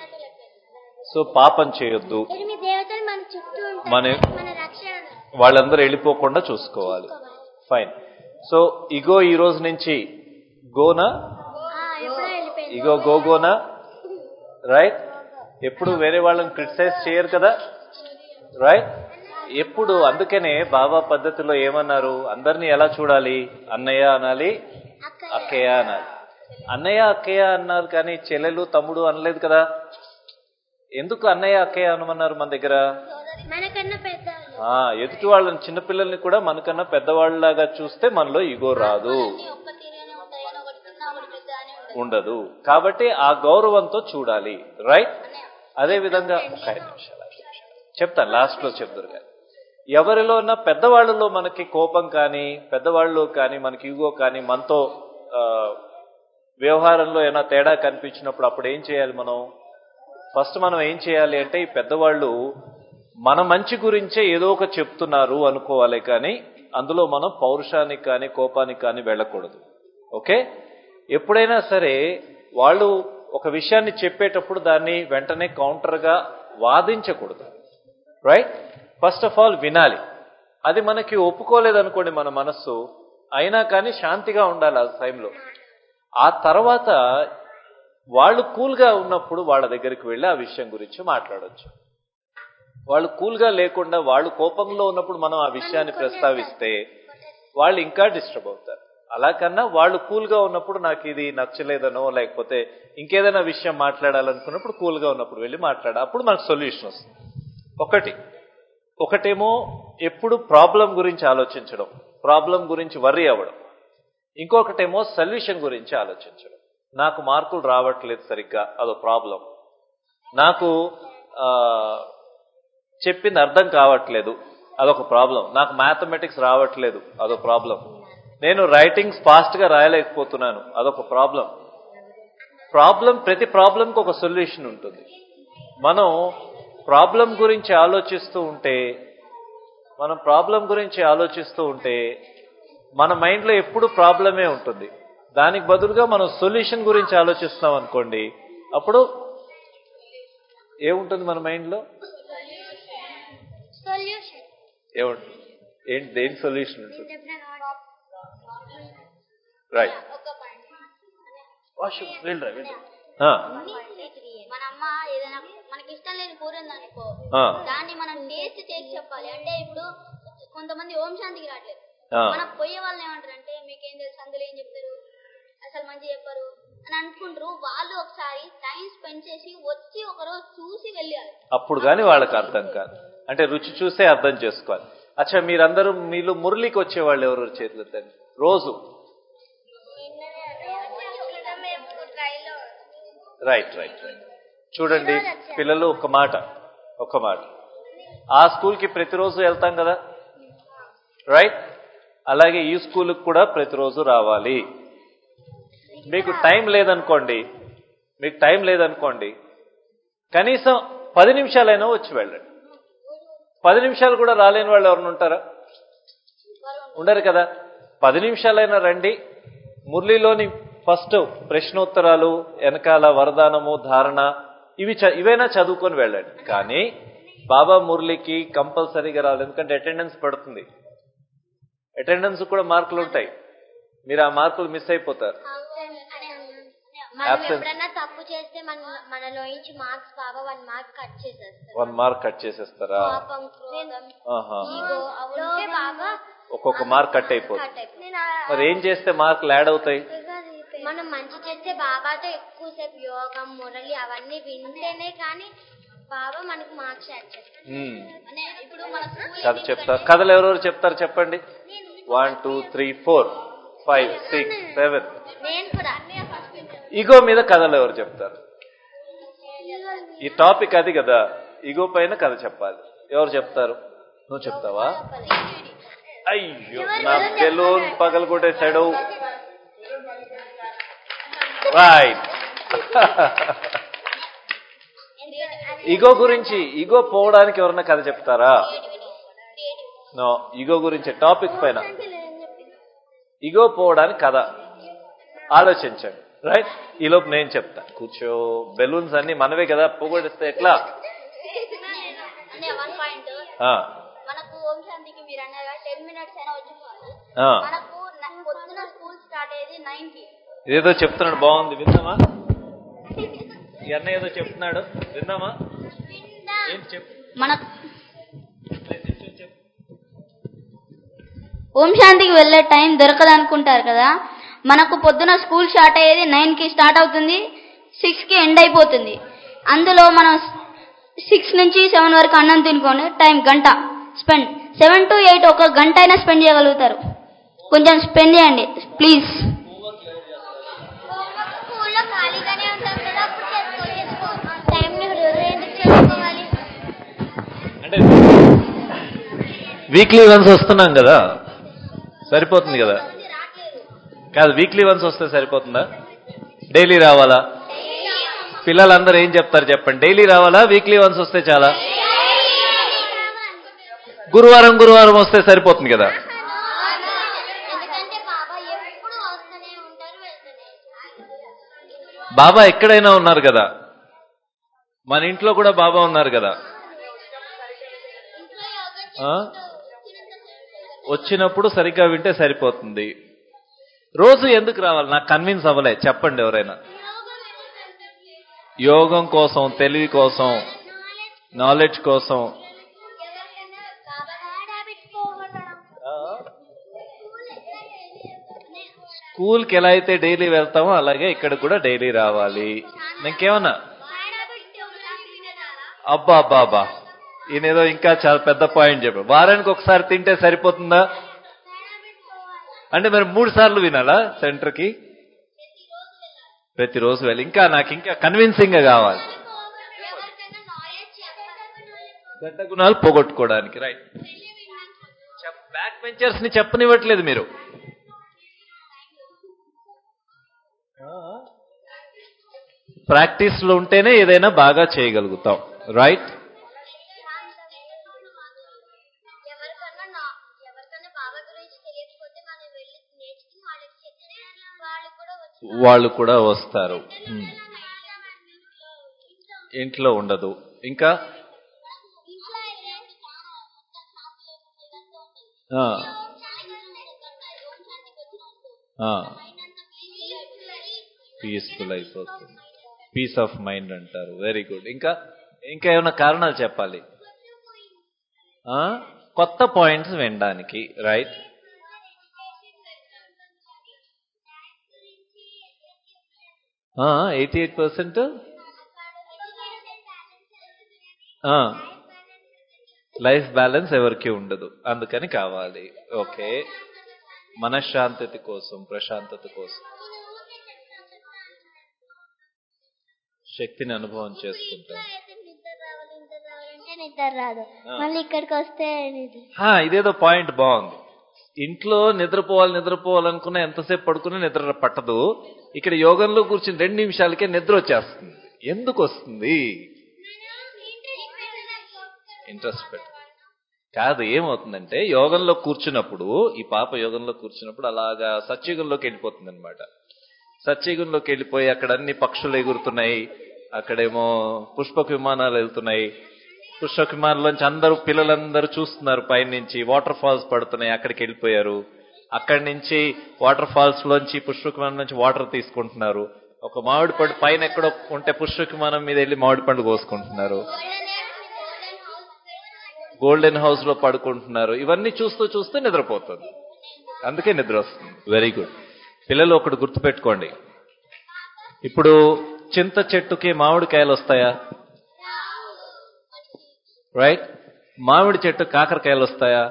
సో పాపం చేయొద్దు ఎనిమిది దేవతలు మన చుట్టూ ఉంటాయి మన- మన రక్షణ వాళ్ళందరూ వెళ్ళిపోకుండా చూసుకోవాలి ఫైన్ సో ఇగో ఈ రోజు నుంచి గోనా ఎప్పుడో వెళ్ళిపోయింది ఇగో గోగోనా రైట్ ఎప్పుడు వేరే వాళ్ళని క్రిటిసైజ్ చేయరు కదా రైట్ ఎప్పుడు అందుకనే బాబా పద్ధతిలో ఏమన్నారు అందరినీ ఎలా చూడాలి అన్నయ్య అనాలి అక్కయ్య అనాలి అన్నయ్య అక్కయ్య అన్నారు కానీ చెల్లెలు తమ్ముడు అనలేదు కదా ఎందుకు అన్నయ్య అక్కయ్య అనమన్నారు మన దగ్గర మనకన్నా పెద్ద ఆ ఎదుటి వాళ్ళని చిన్నపిల్లల్ని కూడా మనకన్నా పెద్దవాళ్ళలాగా చూస్తే మనలో ఇగో రాదు ఒక్క తీరేనే ఉంటాయి కానీ ఒకటి చిన్న ఒకటి పెద్ద అని ఉండదు ఉండదు కాబట్టి ఆ గౌరవంతో చూడాలి రైట్ అదే విధంగా ఒక ఐదు నిమిషాలు ఐదు నిమిషాలు. చెప్తాను లాస్ట్ లో చెప్తారు కానీ ఎవరిలో ఉన్న పెద్దవాళ్ళలో మనకి కోపం కానీ పెద్దవాళ్ళు కానీ మనకి ఇగో కానీ మనతో ఆ, వ్యవహారంలో ఏమైనా తేడా కనిపించినప్పుడు అప్పుడు ఏం చేయాలి మనం ఫస్ట్ మనం ఏం చేయాలి అంటే ఈ పెద్దవాళ్ళు మన మంచి గురించే ఏదో ఒక చెప్తున్నారు అనుకోవాలి కానీ అందులో మనం పౌరుషానికి కానీ కోపానికి కానీ వెళ్ళకూడదు ఓకే ఎప్పుడైనా సరే వాళ్ళు ఒక విషయాన్ని చెప్పేటప్పుడు దాన్ని వెంటనే కౌంటర్గా వాదించకూడదు రైట్ ఫస్ట్ ఆఫ్ ఆల్ వినాలి అది మనకి ఒప్పుకోలేదనుకోండి మన మనస్సు అయినా కానీ శాంతిగా ఉండాలి ఆ టైంలో ఆ తర్వాత వాళ్ళు కూల్గా ఉన్నప్పుడు వాళ్ళ దగ్గరికి వెళ్ళి ఆ విషయం గురించి మాట్లాడొచ్చు వాళ్ళు కూల్గా లేకుండా వాళ్ళు కోపంలో ఉన్నప్పుడు మనం ఆ విషయాన్ని ప్రస్తావిస్తే వాళ్ళు ఇంకా డిస్టర్బ్ అవుతారు అలా కన్నా వాళ్ళు కూల్గా ఉన్నప్పుడు నాకు ఇది నచ్చలేదనో లేకపోతే ఇంకేదైనా విషయం మాట్లాడాలనుకున్నప్పుడు కూల్గా ఉన్నప్పుడు వెళ్ళి మాట్లాడ అప్పుడు మనకు సొల్యూషన్ వస్తుంది ఒకటి ఒకటేమో ఎప్పుడు ప్రాబ్లం గురించి ఆలోచించడం ప్రాబ్లం గురించి వర్రీ అవ్వడం ఇంకొకటేమో సొల్యూషన్ గురించి ఆలోచించడం నాకు మార్కులు రావట్లేదు సరిగ్గా అదో ప్రాబ్లం నాకు ఆ, చెప్పింది అర్థం కావట్లేదు అదొక ప్రాబ్లం నాకు మ్యాథమెటిక్స్ రావట్లేదు అదొక ప్రాబ్లం నేను రైటింగ్స్ ఫాస్ట్ గా రాయలేకపోతున్నాను అదొక ప్రాబ్లం ప్రాబ్లం ప్రతి ప్రాబ్లంకి ఒక సొల్యూషన్ ఉంటుంది మనం ప్రాబ్లం గురించి ఆలోచిస్తూ ఉంటే మనం ప్రాబ్లం గురించి ఆలోచిస్తూ ఉంటే మన మైండ్లో ఎప్పుడు ప్రాబ్లమే ఉంటుంది దానికి బదులుగా మనం సొల్యూషన్ గురించి ఆలోచిస్తున్నాం అనుకోండి అప్పుడు ఏముంటుంది మన మైండ్లో సొల్యూషన్ ఏముంటుంది ఏంటి దేని సొల్యూషన్ ఉంటుంది రైట్ మన అమ్మ ఏదైనా మనకి ఇష్టం లేని కూర ఉందనుకో ఆ. దాన్ని మనం టేస్ట్ చేసి చెప్పాలి అంటే ఇప్పుడు కొంతమంది ఓం శాంతికి రావట్లేదు ఆ. మన పోయే వాళ్ళు ఏమంటారు అంటే మీకేం తెలుసు అందులో ఏం చెప్తారు అసలు మంచి చెప్పరు అని అనుకుంటారు వాళ్ళు ఒకసారి టైం స్పెండ్ చేసి వచ్చి ఒకరోజు చూసి వెళ్ళాలి అప్పుడు కానీ వాళ్ళకి అర్థం కాదు అంటే రుచి చూసే అర్థం చేసుకోవాలి అచ్చా మీరందరూ మీలో మురళికి వచ్చేవాళ్ళు ఎవరు చేతులు ఎత్తండి రోజు రైట్ రైట్ రైట్ చూడండి పిల్లలు ఒక మాట ఒక మాట ఆ స్కూల్కి ప్రతిరోజు వెళ్తాం కదా రైట్ అలాగే ఈ స్కూల్కి కూడా ప్రతిరోజు రావాలి మీకు టైం లేదనుకోండి మీకు టైం లేదనుకోండి కనీసం పది నిమిషాలైనా వచ్చి వెళ్ళండి పది నిమిషాలు కూడా రాలేని వాళ్ళు ఎవరైనా ఉంటారా ఉండరు కదా పది నిమిషాలైనా రండి మురళిలోని ఫస్ట్ ప్రశ్నోత్తరాలు వెనకాల వరదానము ధారణ ఇవి చ- ఇవైనా చదువుకొని వెళ్ళండి కానీ బాబా మురళికి కంపల్సరీగా రావాలి ఎందుకంటే అటెండెన్స్ పడుతుంది అటెండెన్స్ కూడా మార్కులు ఉంటాయి మీరు ఆ మార్కులు మిస్ అయిపోతారు మనం Absence. ఎప్పుడన్నా తప్పు చేస్తే మన మనలో నుంచి మార్క్స్ బాగా వన్ మార్క్ కట్ చేసేస్తారు వన్ మార్క్ కట్ చేసేస్తారా కోపం క్రోధం ఆహా. ఈగో ఉంటే బాగా ఒక్కొక్క మార్క్ కట్ అయిపోతుంది కట్ అయిపోతుంది మరి ఏం చేస్తే మార్కులు యాడ్ అవుతాయి మనం మంచి చేస్తే బాబాతో ఎక్కువసేపు యోగం మురళి అవన్నీ వింటేనే కానీ బాబా మనకు మార్క్స్ యాడ్ చేస్తారు ఉమ్. అనే ఇప్పుడు మన స్కూల్ కథ చెప్తారు కథలు ఎవరెవరు చెప్తారు చెప్పండి one two three four five six seven నేను కూడా ఈగో మీద కథలు ఎవరు చెప్తారు ఈ టాపిక్ అది కదా ఈగో పైన కథ చెప్పాలి ఎవరు చెప్తారు నువ్వు చెప్తావా అయ్యో నా బెలూన్ పగలు కొట్టేశాడు రైట్ ఈగో గురించి ఈగో పోవడానికి ఎవరన్నా కథ చెప్తారా నో ఈగో గురించి టాపిక్ పైన ఈగో పోవడానికి కథ ఆలోచించండి రైట్ ఈలోపు నేను చెప్తా కూర్చో బెలూన్స్ అన్ని మనవే కదా పోగొడిస్తే ఎట్లా అనే వన్ పాయింట్ ఆ, మనకు ఓం శాంతికి మీరు అన్నారు టెన్ మినిట్స్ అయినా వచ్చిపోవాలి ఆ. మనకు న- పొద్దున స్కూల్ స్టార్ట్ అయ్యేది నైన్ కి ఇదేదో చెప్తున్నాడు బాగుంది విందామా ఈ అన్న ఏదో చెప్తున్నాడు విందామా ఏంటి చెప్పు మనకు ఓం శాంతికి వెళ్ళే టైం దొరకదు అనుకుంటారు కదా మనకు పొద్దున స్కూల్ స్టార్ట్ అయ్యేది నైన్ కి స్టార్ట్ అవుతుంది సిక్స్ కి ఎండ్ అయిపోతుంది అందులో మనం సిక్స్ నుంచి సెవెన్ వరకు అన్నం తినుకొని టైం గంట స్పెండ్ సెవెన్ టు ఎయిట్ ఒక గంట అయినా స్పెండ్ చేయగలుగుతారు కొంచెం స్పెండ్ చేయండి ప్లీజ్ స్కూల్లో ఖాళీగానే ఉంటాం కదా అప్పుడు చేసుకో టైం ఎందుకు చేసుకోవాలి అంటే వీక్లీ వన్స్ వస్తున్నాం కదా సరిపోతుంది కదా కాదు వీక్లీ వన్స్ వస్తే సరిపోతుందా డైలీ రావాలా పిల్లలందరూ ఏం చెప్తారు చెప్పండి డైలీ రావాలా వీక్లీ వన్స్ వస్తే చాలా గురువారం గురువారం వస్తే సరిపోతుంది కదా ఎందుకంటే బాబా ఎప్పుడు వస్తూనే ఉంటారు వెళ్తూనే బాబా ఎక్కడైనా ఉన్నారు కదా మన ఇంట్లో కూడా బాబా ఉన్నారు కదా ఆ? వచ్చినప్పుడు సరిగ్గా వింటే సరిపోతుంది రోజు ఎందుకు రావాలి నాకు కన్విన్స్ అవ్వలే చెప్పండి ఎవరైనా యోగం కోసం తెలివి కోసం నాలెడ్జ్ కోసం స్కూల్కి ఎలా అయితే డైలీ వెళ్తామో అలాగే ఇక్కడ కూడా డైలీ రావాలి ఇంకేమన్నా అబ్బా అబ్బా అబ్బా ఈయన ఏదో ఇంకా చాలా పెద్ద పాయింట్ చెప్పాడు వారానికి ఒకసారి తింటే సరిపోతుందా అంటే మరి మూడు సార్లు వినాలా సెంటర్కి ప్రతిరోజు వెళ్ళి ఇంకా నాకు ఇంకా కన్విన్సింగ్ గా కావాలి చెడ్డ గుణాలు పోగొట్టుకోవడానికి రైట్ బ్యాక్ బెంచర్స్ ని చెప్పనివ్వట్లేదు మీరు ప్రాక్టీస్ లో ఉంటేనే ఏదైనా బాగా చేయగలుగుతాం రైట్ ఎవరికన్నా నా- ఎవరికన్నా బాబా గురించి తెలియకపోతే మనం వెళ్ళి నేర్చుకుని వాళ్ళకి చెప్తే వాళ్ళు కూడా వచ్చి వాళ్ళు కూడా వస్తారు Hmm. ఇంట్లో ఉండదు ఇంకా ఇంట్లో అయితే మొత్తం షాపులో ఇదంతా ఉంటుంది. ఆ, ఓం శాంతి ఉంటుంది. ఓం శాంతికి వచ్చినప్పుడు ఆ, మైండ్ అంతా peaceful అయ్యి పీస్ఫుల్ అయిపోతుంది పీస్ ఆఫ్ మైండ్ అంటారు వెరీ గుడ్ ఇంకా ఇంకా ఏమైనా కారణాలు చెప్పాలి ఆ, కొత్త పాయింట్స్ వినడానికి right eighty eight percent life balance ఎవరికి ఉండదు అందుకని కావాలి ఓకే మనశ్శాంతత కోసం ప్రశాంతత కోసం శక్తిని అనుభవం చేసుకుంటాం అయితే నిద్ర రావాలి నిద్ర రావాలంటే నిద్ర రాదు ఆ. మళ్ళీ ఇక్కడికి వస్తే నిద్ర హా, ఇదేదో పాయింట్ బాగుంది ఇంట్లో నిద్రపోవాలి నిద్రపోవాలనుకున్నా ఎంతసేపు పడుకున్నా నిద్ర పట్టదు ఇక్కడ యోగంలో కూర్చుని రెండు నిమిషాలకే నిద్ర వచ్చేస్తుంది ఎందుకు వస్తుంది ఇంట్రెస్ట్ పెట్ట కాదు ఏమవుతుందంటే యోగంలో కూర్చున్నప్పుడు ఈ పాప యోగంలో కూర్చున్నప్పుడు అలాగా సత్యుగంలోకి వెళ్ళిపోతుంది అనమాట సత్యుగంలోకి వెళ్ళిపోయి అక్కడ అన్ని పక్షులు ఎగురుతున్నాయి అక్కడేమో పుష్పక విమానాలు వెళ్తున్నాయి పుష్పక విమానంలోంచి అందరూ పిల్లలందరూ చూస్తున్నారు పైనుంచి వాటర్ ఫాల్స్ పడుతున్నాయి అక్కడికి వెళ్ళిపోయారు అక్కడి నుంచి వాటర్ ఫాల్స్ లోంచి పుష్పక విమానం నుంచి వాటర్ తీసుకుంటున్నారు ఒక మామిడి పండు పైన ఎక్కడో ఉంటే పుష్పక విమానం మీద వెళ్ళి మామిడి పండు కోసుకుంటున్నారు గోల్డెన్ హౌస్ లో పడుకుంటున్నారు ఇవన్నీ చూస్తూ చూస్తూ నిద్రపోతుంది అందుకే నిద్ర వస్తుంది వెరీ గుడ్ పిల్లలు ఒకటి గుర్తుపెట్టుకోండి ఇప్పుడు చింత చెట్టుకి మామిడికాయలు వస్తాయా రైట్ మామిడి చెట్టు కాకరకాయలు వస్తాయా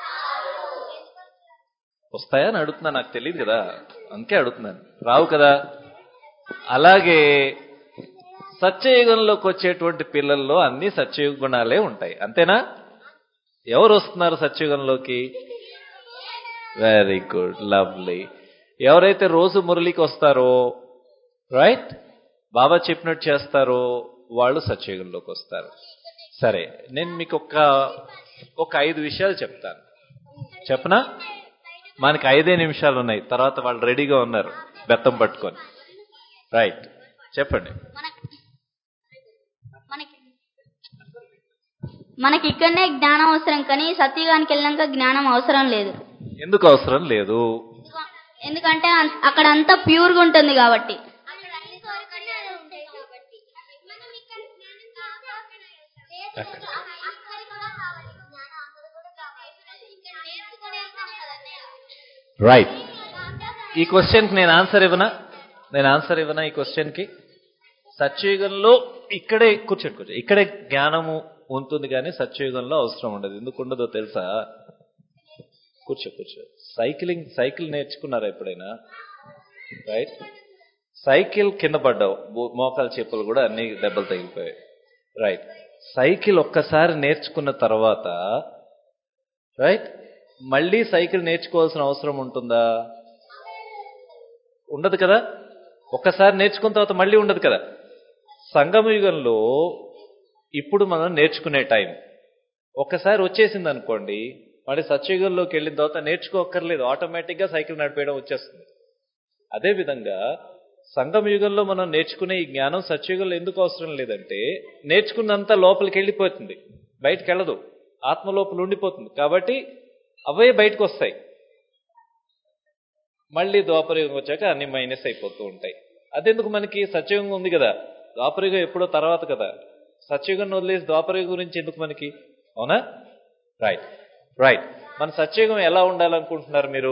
వస్తాయా అని అడుగుతున్నా నాకు తెలియదు కదా అందుకే అడుగుతున్నాను రావు కదా అలాగే సత్యయుగంలోకి వచ్చేటువంటి పిల్లల్లో అన్ని సత్యయుగ గుణాలే ఉంటాయి అంతేనా ఎవరు వస్తున్నారు సత్యయుగంలోకి వెరీ గుడ్ లవ్లీ ఎవరైతే రోజు మురళికి వస్తారో రైట్ బాబా చెప్పినట్టు చేస్తారో వాళ్ళు సత్యయుగంలోకి వస్తారు సరే నేను మీకు ఒక ఒక ఐదు విషయాలు చెప్తాను చెప్పనా మనకి ఐదే నిమిషాలు ఉన్నాయి తర్వాత వాళ్ళు రెడీగా ఉన్నారు బెత్తం పట్టుకొని రైట్ చెప్పండి మనకి మనకి ఇక్కడనే జ్ఞానం అవసరం కానీ సత్యుగానికి వెళ్ళాక జ్ఞానం అవసరం లేదు ఎందుకు అవసరం లేదు ఎందుకంటే అం- అక్కడ అంతా ప్యూర్గా ఉంటుంది కాబట్టి రైట్ ఈ క్వశ్చన్కి నేను ఆన్సర్ ఇవ్వనా నేను ఆన్సర్ ఇవ్వనా ఈ క్వశ్చన్కి సత్యయుగంలో ఇక్కడే కూర్చోండి కూర్చో ఇక్కడే జ్ఞానము ఉంటుంది కానీ సత్యయుగంలో అవసరం ఉండదు ఎందుకు ఉండదో తెలుసా కూర్చో కూర్చో సైక్లింగ్ సైకిల్ నేర్చుకున్నారా ఎప్పుడైనా రైట్ సైకిల్ కింద పడ్డావు బో- మోకాలు చెప్పులు కూడా అన్ని దెబ్బలు తగిలిపోయాయి రైట్ సైకిల్ ఒక్కసారి నేర్చుకున్న తర్వాత రైట్ మళ్ళీ సైకిల్ నేర్చుకోవాల్సిన అవసరం ఉంటుందా ఉండదు కదా ఒక్కసారి నేర్చుకున్న తర్వాత మళ్ళీ ఉండదు కదా సంగమ యుగంలో ఇప్పుడు మనం నేర్చుకునే టైం ఒక్కసారి వచ్చేసింది అనుకోండి మళ్ళీ సత్యయుగంలోకి వెళ్ళిన తర్వాత నేర్చుకోక్కర్లేదు ఆటోమేటిక్గా సైకిల్ నడిపేయడం వచ్చేస్తుంది అదేవిధంగా సంగమ యుగంలో మనం నేర్చుకునే ఈ జ్ఞానం సత్యయుగంలో ఎందుకు అవసరం లేదంటే నేర్చుకున్నంత లోపలికి వెళ్ళిపోతుంది బయటికి వెళ్ళదు ఆత్మ లోపల ఉండిపోతుంది కాబట్టి అవే బయటకు వస్తాయి మళ్ళీ ద్వాపరయుగం వచ్చాక అన్ని మైనస్ అయిపోతూ ఉంటాయి అదెందుకు మనకి సత్యయుగం ఉంది కదా ద్వాపరయుగం ఎప్పుడో తర్వాత కదా సత్యయుగం వదిలేసి ద్వాపరయుగం గురించి ఎందుకు మనకి అవునా రైట్ రైట్ మన సత్యయుగం ఎలా ఉండాలనుకుంటున్నారు మీరు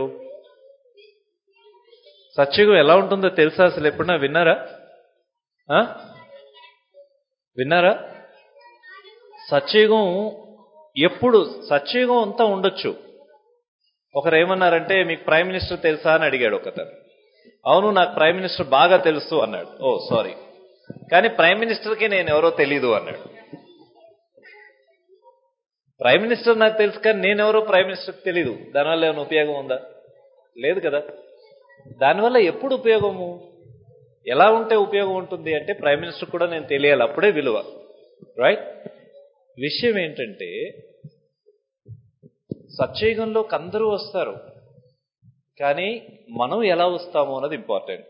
సత్యయుగం ఎలా ఉంటుందో తెలుసా అసలు ఎప్పుడన్నా విన్నారా ఆ? విన్నారా సత్యయుగం ఎప్పుడు సత్యయుగం అంతా ఉండొచ్చు ఒకరు ఏమన్నారంటే మీకు ప్రైమ్ మినిస్టర్ తెలుసా అని అడిగాడు ఒకతను అవును నాకు ప్రైమ్ మినిస్టర్ బాగా తెలుసు అన్నాడు ఓ సారీ కానీ ప్రైమ్ మినిస్టర్కి నేను ఎవరో తెలీదు అన్నాడు ప్రైమ్ మినిస్టర్ నాకు తెలుసు కానీ నేనెవరో ప్రైమ్ మినిస్టర్ తెలీదు దానివల్ల ఏమైనా ఉపయోగం ఉందా లేదు కదా దానివల్ల ఎప్పుడు ఉపయోగము ఎలా ఉంటే ఉపయోగం ఉంటుంది అంటే ప్రైమ్ మినిస్టర్ కూడా నేను తెలియాలి అప్పుడే విలువ రైట్ విషయం ఏంటంటే సత్యయుగంలోకి అందరూ వస్తారు కానీ మనం ఎలా వస్తాము అన్నది ఇంపార్టెంట్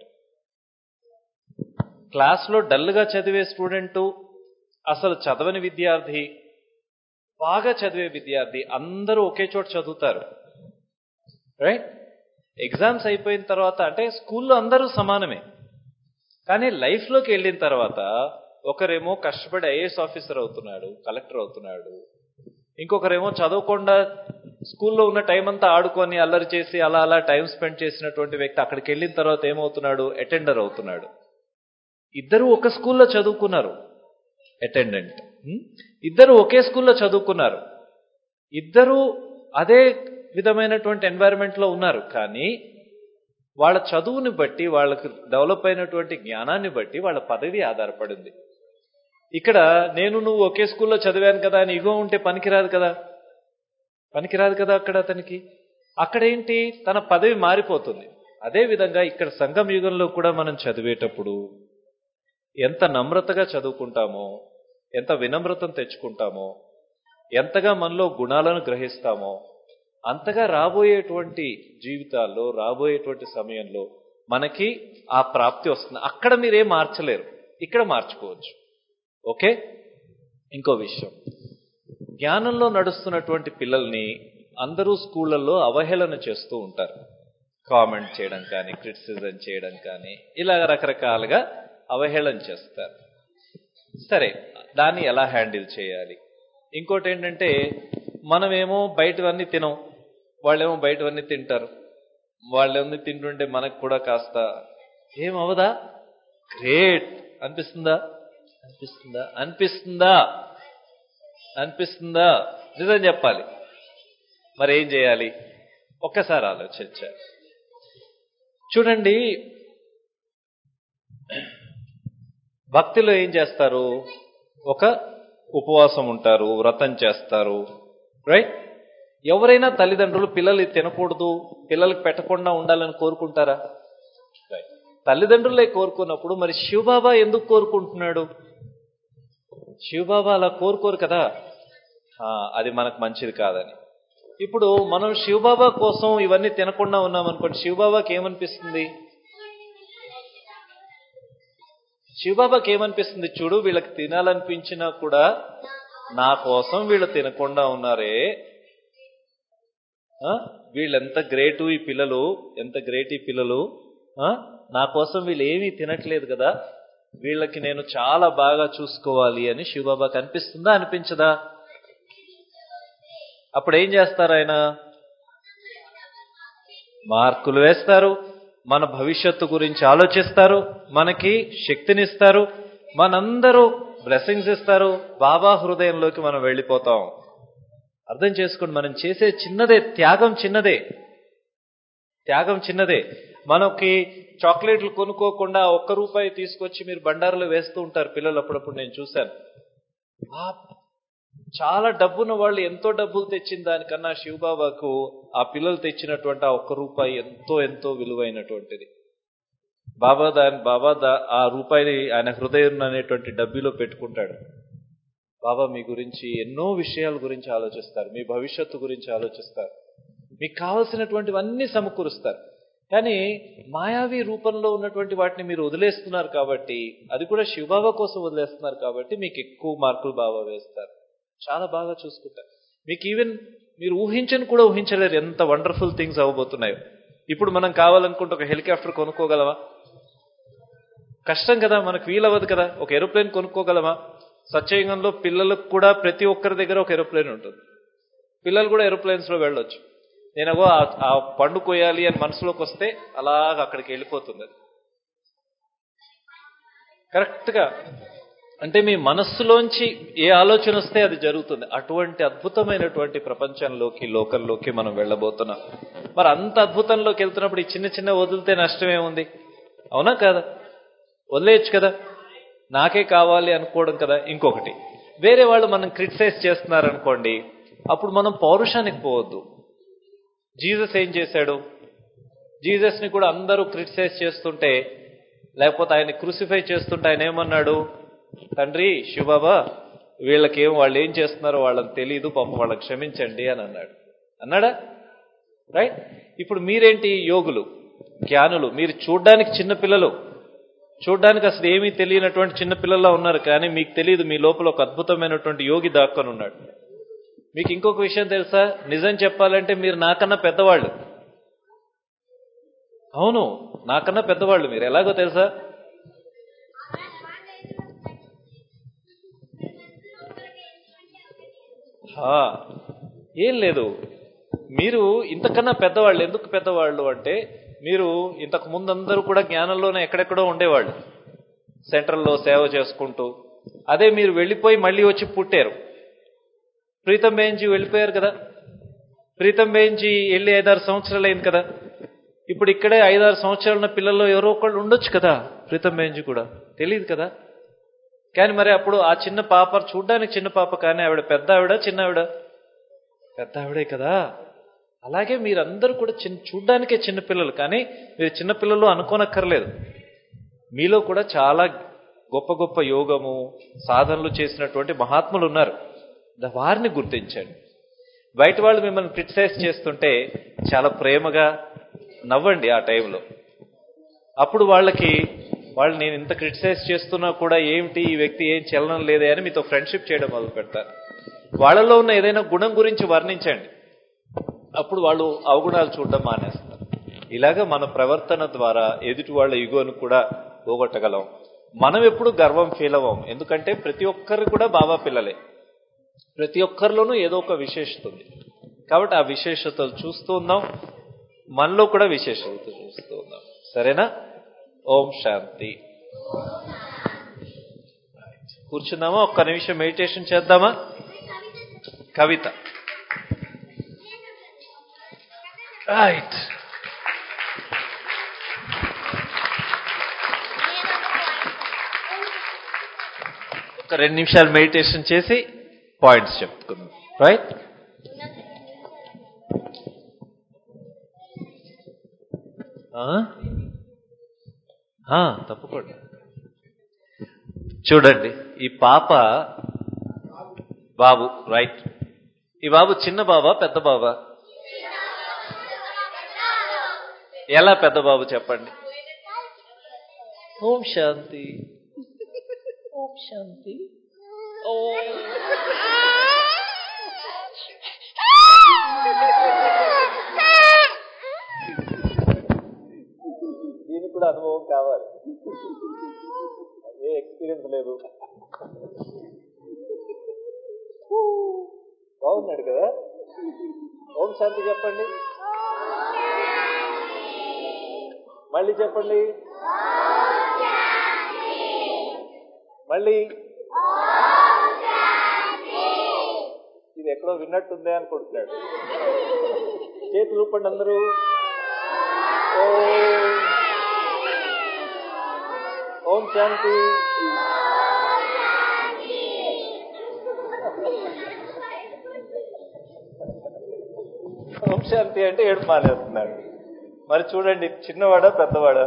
క్లాస్లో డల్గా చదివే స్టూడెంటు అసలు చదవని విద్యార్థి బాగా చదివే విద్యార్థి అందరూ ఒకే చోట చదువుతారు రైట్ ఎగ్జామ్స్ అయిపోయిన తర్వాత అంటే స్కూల్లో అందరూ సమానమే కానీ లైఫ్లోకి వెళ్ళిన తర్వాత ఒకరేమో కష్టపడి ఐఏఎస్ ఆఫీసర్ అవుతున్నాడు కలెక్టర్ అవుతున్నాడు ఇంకొకరేమో చదవకుండా స్కూల్లో ఉన్న టైం అంతా ఆడుకొని అల్లరి చేసి అలా అలా టైం స్పెండ్ చేసినటువంటి వ్యక్తి అక్కడికి వెళ్ళిన తర్వాత ఏమవుతున్నాడు అటెండర్ అవుతున్నాడు ఇద్దరు ఒక స్కూల్లో చదువుకున్నారు అటెండెంట్ ఇద్దరు ఒకే స్కూల్లో చదువుకున్నారు ఇద్దరు అదే విధమైనటువంటి environment లో ఉన్నారు కానీ వాళ్ళ చదువుని బట్టి వాళ్ళకి డెవలప్ అయినటువంటి జ్ఞానాన్ని బట్టి వాళ్ళ పదవి ఆధారపడింది ఇక్కడ నేను నువ్వు ఒకే స్కూల్లో చదివాను కదా అని ఇగో ఉంటే పనికిరాదు కదా పనికిరాదు కదా అక్కడ అతనికి అక్కడ ఏంటి తన పదవి మారిపోతుంది అదే విధంగా ఇక్కడ సంఘం యుగంలో కూడా మనం చదివేటప్పుడు ఎంత నమ్రతగా చదువుకుంటామో ఎంత వినమ్రతను తెచ్చుకుంటామో ఎంతగా మనలో గుణాలను గ్రహిస్తామో అంతగా రాబోయేటువంటి జీవితాల్లో రాబోయేటువంటి సమయంలో మనకి ఆ ప్రాప్తి వస్తుంది అక్కడ మీరేం మార్చలేరు ఇక్కడ మార్చుకోవచ్చు ఓకే ఇంకో విషయం జ్ఞానంలో నడుస్తున్నటువంటి పిల్లల్ని అందరూ స్కూళ్ళల్లో అవహేళన చేస్తూ ఉంటారు కామెంట్ చేయడం కానీ క్రిటిసిజం చేయడం కానీ ఇలా రకరకాలుగా అవహేళన చేస్తారు సరే దాన్ని ఎలా హ్యాండిల్ చేయాలి ఇంకోటి ఏంటంటే మనమేమో బయటవన్నీ తినం వాళ్ళేమో బయటవన్నీ తింటారు వాళ్ళేమో తింటుంటే మనకు కూడా కాస్త ఏమవదా గ్రేట్ అనిపిస్తుందా అనిపిస్తుందా అనిపిస్తుందా అనిపిస్తుందా నిజం చెప్పాలి మరి ఏం చేయాలి ఒక్కసారి ఆలోచించాలి చూడండి భక్తిలో ఏం చేస్తారు ఒక ఉపవాసం ఉంటారు వ్రతం చేస్తారు రైట్ ఎవరైనా తల్లిదండ్రులు పిల్లలు తినకూడదు పిల్లలకు పెట్టకుండా ఉండాలని కోరుకుంటారా Right. తల్లిదండ్రులే కోరుకున్నప్పుడు మరి శివబాబా ఎందుకు కోరుకుంటున్నాడు శివబాబా అలా కోరుకోరు కదా ఆ, అది మనకు మంచిది కాదని ఇప్పుడు మనం శివబాబా కోసం ఇవన్నీ తినకుండా ఉన్నాం అనుకోండి శివబాబాకి ఏమనిపిస్తుంది శివబాబాకి ఏమనిపిస్తుంది చూడు వీళ్ళకి తినాలనిపించినా కూడా నా కోసం వీళ్ళు తినకుండా ఉన్నారే ఆ? వీళ్ళు ఎంత గ్రేటు ఈ పిల్లలు ఎంత గ్రేట్ ఈ పిల్లలు ఆ? నా కోసం వీళ్ళు ఏమీ తినట్లేదు కదా వీళ్ళకి నేను చాలా బాగా చూసుకోవాలి అని శివబాబాకి అనిపిస్తుందా అనిపించదా అప్పుడు ఏం చేస్తారు ఆయన మార్కులు వేస్తారు మన భవిష్యత్తు గురించి ఆలోచిస్తారు మనకి శక్తినిస్తారు మనందరూ బ్లెస్సింగ్స్ ఇస్తారు బాబా హృదయంలోకి మనం వెళ్ళిపోతాం అర్థం చేసుకోండి మనం చేసే చిన్నదే త్యాగం చిన్నదే త్యాగం చిన్నదే మనకి చాక్లెట్లు కొనుక్కోకుండా ఒక్క రూపాయి తీసుకొచ్చి మీరు బండారులో వేస్తూ ఉంటారు పిల్లలు అప్పుడప్పుడు నేను చూశాను ఆ చాలా డబ్బున్న వాళ్ళు ఎంతో డబ్బులు తెచ్చిన దానికన్నా శివబాబాకు ఆ పిల్లలు తెచ్చినటువంటి ఆ ఒక్క రూపాయి ఎంతో ఎంతో విలువైనటువంటిది బాబా దాని బాబా దా ఆ రూపాయిని ఆయన హృదయం అనేటువంటి డబ్బీలో పెట్టుకుంటాడు బాబా మీ గురించి ఎన్నో విషయాల గురించి ఆలోచిస్తారు మీ భవిష్యత్తు గురించి ఆలోచిస్తారు మీకు కావలసినటువంటివన్నీ సమకూరుస్తారు కానీ మాయావి రూపంలో ఉన్నటువంటి వాటిని మీరు వదిలేస్తున్నారు కాబట్టి అది కూడా శివబాబా కోసం వదిలేస్తున్నారు కాబట్టి మీకు ఎక్కువ మార్కులు బాబా వేస్తారు చాలా బాగా చూసుకుంటారు మీకు ఈవెన్ మీరు ఊహించని కూడా ఊహించలేరు ఎంత వండర్ఫుల్ థింగ్స్ అవ్వబోతున్నాయో ఇప్పుడు మనం కావాలనుకుంటే ఒక హెలికాప్టర్ కొనుక్కోగలమా కష్టం కదా మనకు వీలవ్వదు కదా ఒక ఏరోప్లేన్ కొనుక్కోగలమా సత్యయుగంలో పిల్లలకు కూడా ప్రతి ఒక్కరి దగ్గర ఒక ఏరోప్లేన్ ఉంటుంది పిల్లలు కూడా ఏరోప్లేన్స్ లో వెళ్ళొచ్చు నేనగో ఆ- ఆ పండు కొయ్యాలి అని మనసులోకి వస్తే అలాగ అక్కడికి వెళ్ళిపోతుంది అది కరెక్ట్ గా అంటే మీ మనస్సులోంచి ఏ ఆలోచన వస్తే అది జరుగుతుంది అటువంటి అద్భుతమైనటువంటి ప్రపంచంలోకి లోకంలోకి మనం వెళ్ళబోతున్నాం మరి అంత అద్భుతంలోకి వెళ్తున్నప్పుడు ఈ చిన్న చిన్న వదిలితే నష్టమేముంది అవునా కదా వదిలేయచ్చు కదా నాకే కావాలి అనుకోవడం కదా ఇంకొకటి వేరే వాళ్ళు మనం క్రిటిసైజ్ చేస్తున్నారు అనుకోండి అప్పుడు మనం పౌరుషానికి పోవద్దు జీసస్ ఏం చేశాడు జీసస్ ని కూడా అందరూ క్రిటిసైజ్ చేస్తుంటే లేకపోతే ఆయన క్రూసిఫై చేస్తుంటే ఆయన ఏమన్నాడు తండ్రి శివబాబా వీళ్ళకేం వాళ్ళు ఏం చేస్తున్నారో వాళ్ళకి తెలియదు పాపం వాళ్ళకి క్షమించండి అని అన్నాడు అన్నాడా రైట్ ఇప్పుడు మీరేంటి యోగులు జ్ఞానులు మీరు చూడ్డానికి చిన్న పిల్లలు చూడ్డానికి అసలు ఏమీ తెలియనటువంటి చిన్న పిల్లల్లా ఉన్నారు కానీ మీకు తెలియదు మీ లోపల ఒక అద్భుతమైనటువంటి యోగి దాక్కొని ఉన్నాడు మీకు ఇంకొక విషయం తెలుసా నిజం చెప్పాలంటే మీరు నాకన్నా పెద్దవాళ్ళు అవును నాకన్నా పెద్దవాళ్ళు మీరు ఎలాగో తెలుసా హా, ఏం లేదు మీరు ఇంతకన్నా పెద్దవాళ్ళు ఎందుకు పెద్దవాళ్ళు అంటే మీరు ఇంతకు ముందందరూ కూడా జ్ఞానంలోనే ఎక్కడెక్కడో ఉండేవాళ్ళు సెంట్రల్లో సేవ చేసుకుంటూ అదే మీరు వెళ్ళిపోయి మళ్ళీ వచ్చి పుట్టారు ప్రీతం బేంజీ వెళ్ళిపోయారు కదా ప్రీతం బేంజీ వెళ్ళి ఐదారు సంవత్సరాలు అయింది కదా ఇప్పుడు ఇక్కడే ఐదారు సంవత్సరాల ఉన్న పిల్లల్లో ఎవరో ఒకళ్ళు ఉండొచ్చు కదా ప్రీతం బేంజీ కూడా తెలియదు కదా కానీ మరి అప్పుడు ఆ చిన్న పాప చూడ్డానికి చిన్న పాప కానీ ఆవిడ పెద్ద ఆవిడ చిన్న ఆవిడ పెద్ద ఆవిడే కదా అలాగే మీరందరూ కూడా చిన్న చూడ్డానికే చిన్న పిల్లలు కానీ మీరు చిన్న పిల్లలు అనుకోనక్కర్లేదు మీలో కూడా చాలా గొప్ప గొప్ప యోగము సాధనలు చేసినటువంటి మహాత్ములు ఉన్నారు ద- వారిని గుర్తించండి బయట వాళ్ళు మిమ్మల్ని క్రిటిసైజ్ చేస్తుంటే చాలా ప్రేమగా నవ్వండి ఆ టైంలో అప్పుడు వాళ్ళకి వాళ్ళు నేను ఇంత క్రిటిసైజ్ చేస్తున్నా కూడా ఏమిటి ఈ వ్యక్తి ఏం చలనం లేదే అని మీతో ఫ్రెండ్షిప్ చేయడం మొదలు పెడతారు వాళ్ళలో ఉన్న ఏదైనా గుణం గురించి వర్ణించండి అప్పుడు వాళ్ళు అవగుణాలు చూడడం మానేస్తారు ఇలాగ మన ప్రవర్తన ద్వారా ఎదుటి వాళ్ళ ఇగోను కూడా పోగొట్టగలం మనం ఎప్పుడు గర్వం ఫీల్ అవ్వం ఎందుకంటే ప్రతి ఒక్కరు కూడా బాబా పిల్లలే ప్రతి ఒక్కరిలోనూ ఏదో ఒక విశేషత ఉంది కాబట్టి ఆ విశేషతలు చూస్తూ ఉందాం మనలో కూడా విశేషత చూస్తూ ఉందాం సరేనా ఓం శాంతి కూర్చుందామా ఒక్క నిమిషం మెడిటేషన్ చేద్దామా కవిత రైట్ ఒక రెండు నిమిషాలు మెడిటేషన్ చేసి పాయింట్స్ చెప్పుకుందాం రైట్ తప్పకుండా చూడండి ఈ పాప బాబు రైట్ ఈ బాబు చిన్న బాబా పెద్ద బాబా ఎలా పెద్ద బాబు చెప్పండి ఓం శాంతి ఓం శాంతి ఓం దీనికి కూడా అనుభవం కావాలి ఏ ఎక్స్పీరియన్స్ లేదు బాగున్నాడు కదా ఓం శాంతి చెప్పండి మళ్ళీ చెప్పండి మళ్ళీ ఇది ఎక్కడో విన్నట్టుందే అనుకుంటున్నాడు చేతులు ఊపండి అందరూ ఓం ఓం శాంతి ఓం శాంతి అంటే ఏడు మానేస్తున్నాడు మరి చూడండి చిన్నవాడా పెద్దవాడా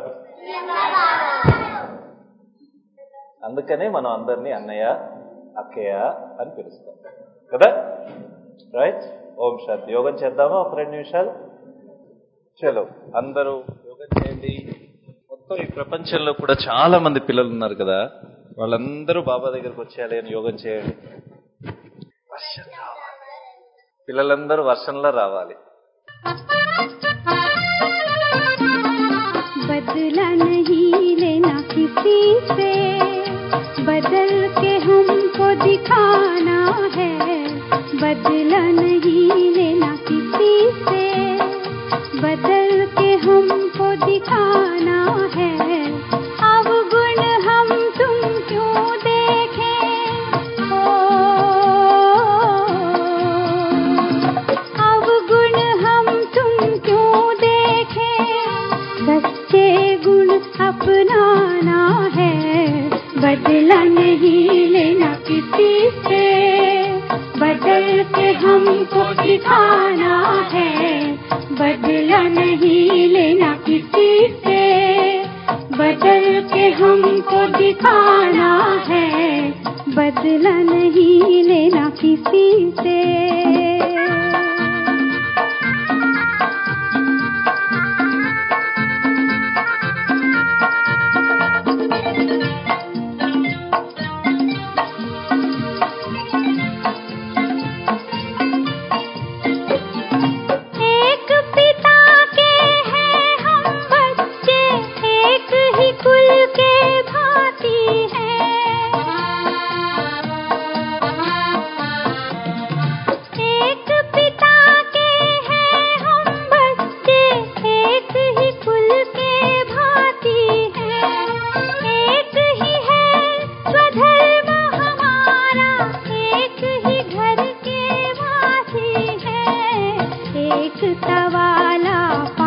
అందుకనే మనం అందరినీ అన్నయ్య అక్కయ్య అని పిలుస్తాం కదా రైట్ ఓం శాంతి యోగం చేద్దామా ఒక రెండు నిమిషాలు చలో అందరూ యోగం చేయండి మొత్తం ఈ ప్రపంచంలో కూడా చాలా మంది పిల్లలు ఉన్నారు కదా వాళ్ళందరూ బాబా దగ్గరకు వచ్చేయాలి అని యోగం చేయండి వర్షం రావాలి పిల్లలందరూ వర్షంలో రావాలి बदला नहीं लेना किसी से बदल के हमको दिखाना है बदला नहीं लेना किसी से बदल के हमको दिखाना है अब गुण हम तुम क्यों देखें ओ अब गुण हम तुम क्यों देखें सच्चे गुण अपनाना है बदला नहीं लेना किसी से बदल के हमको दिखाना है बदला नहीं लेना किसी से बदल के हमको दिखाना है बदला नहीं लेना किसी से एक पिता के हैं हम बच्चे एक ही कुल के भांति हैं एक पिता के हैं हम बच्चे एक ही कुल के भांति हैं एक ही है स्वधर्म हमारा एक ही घर के वासी है एकता वाला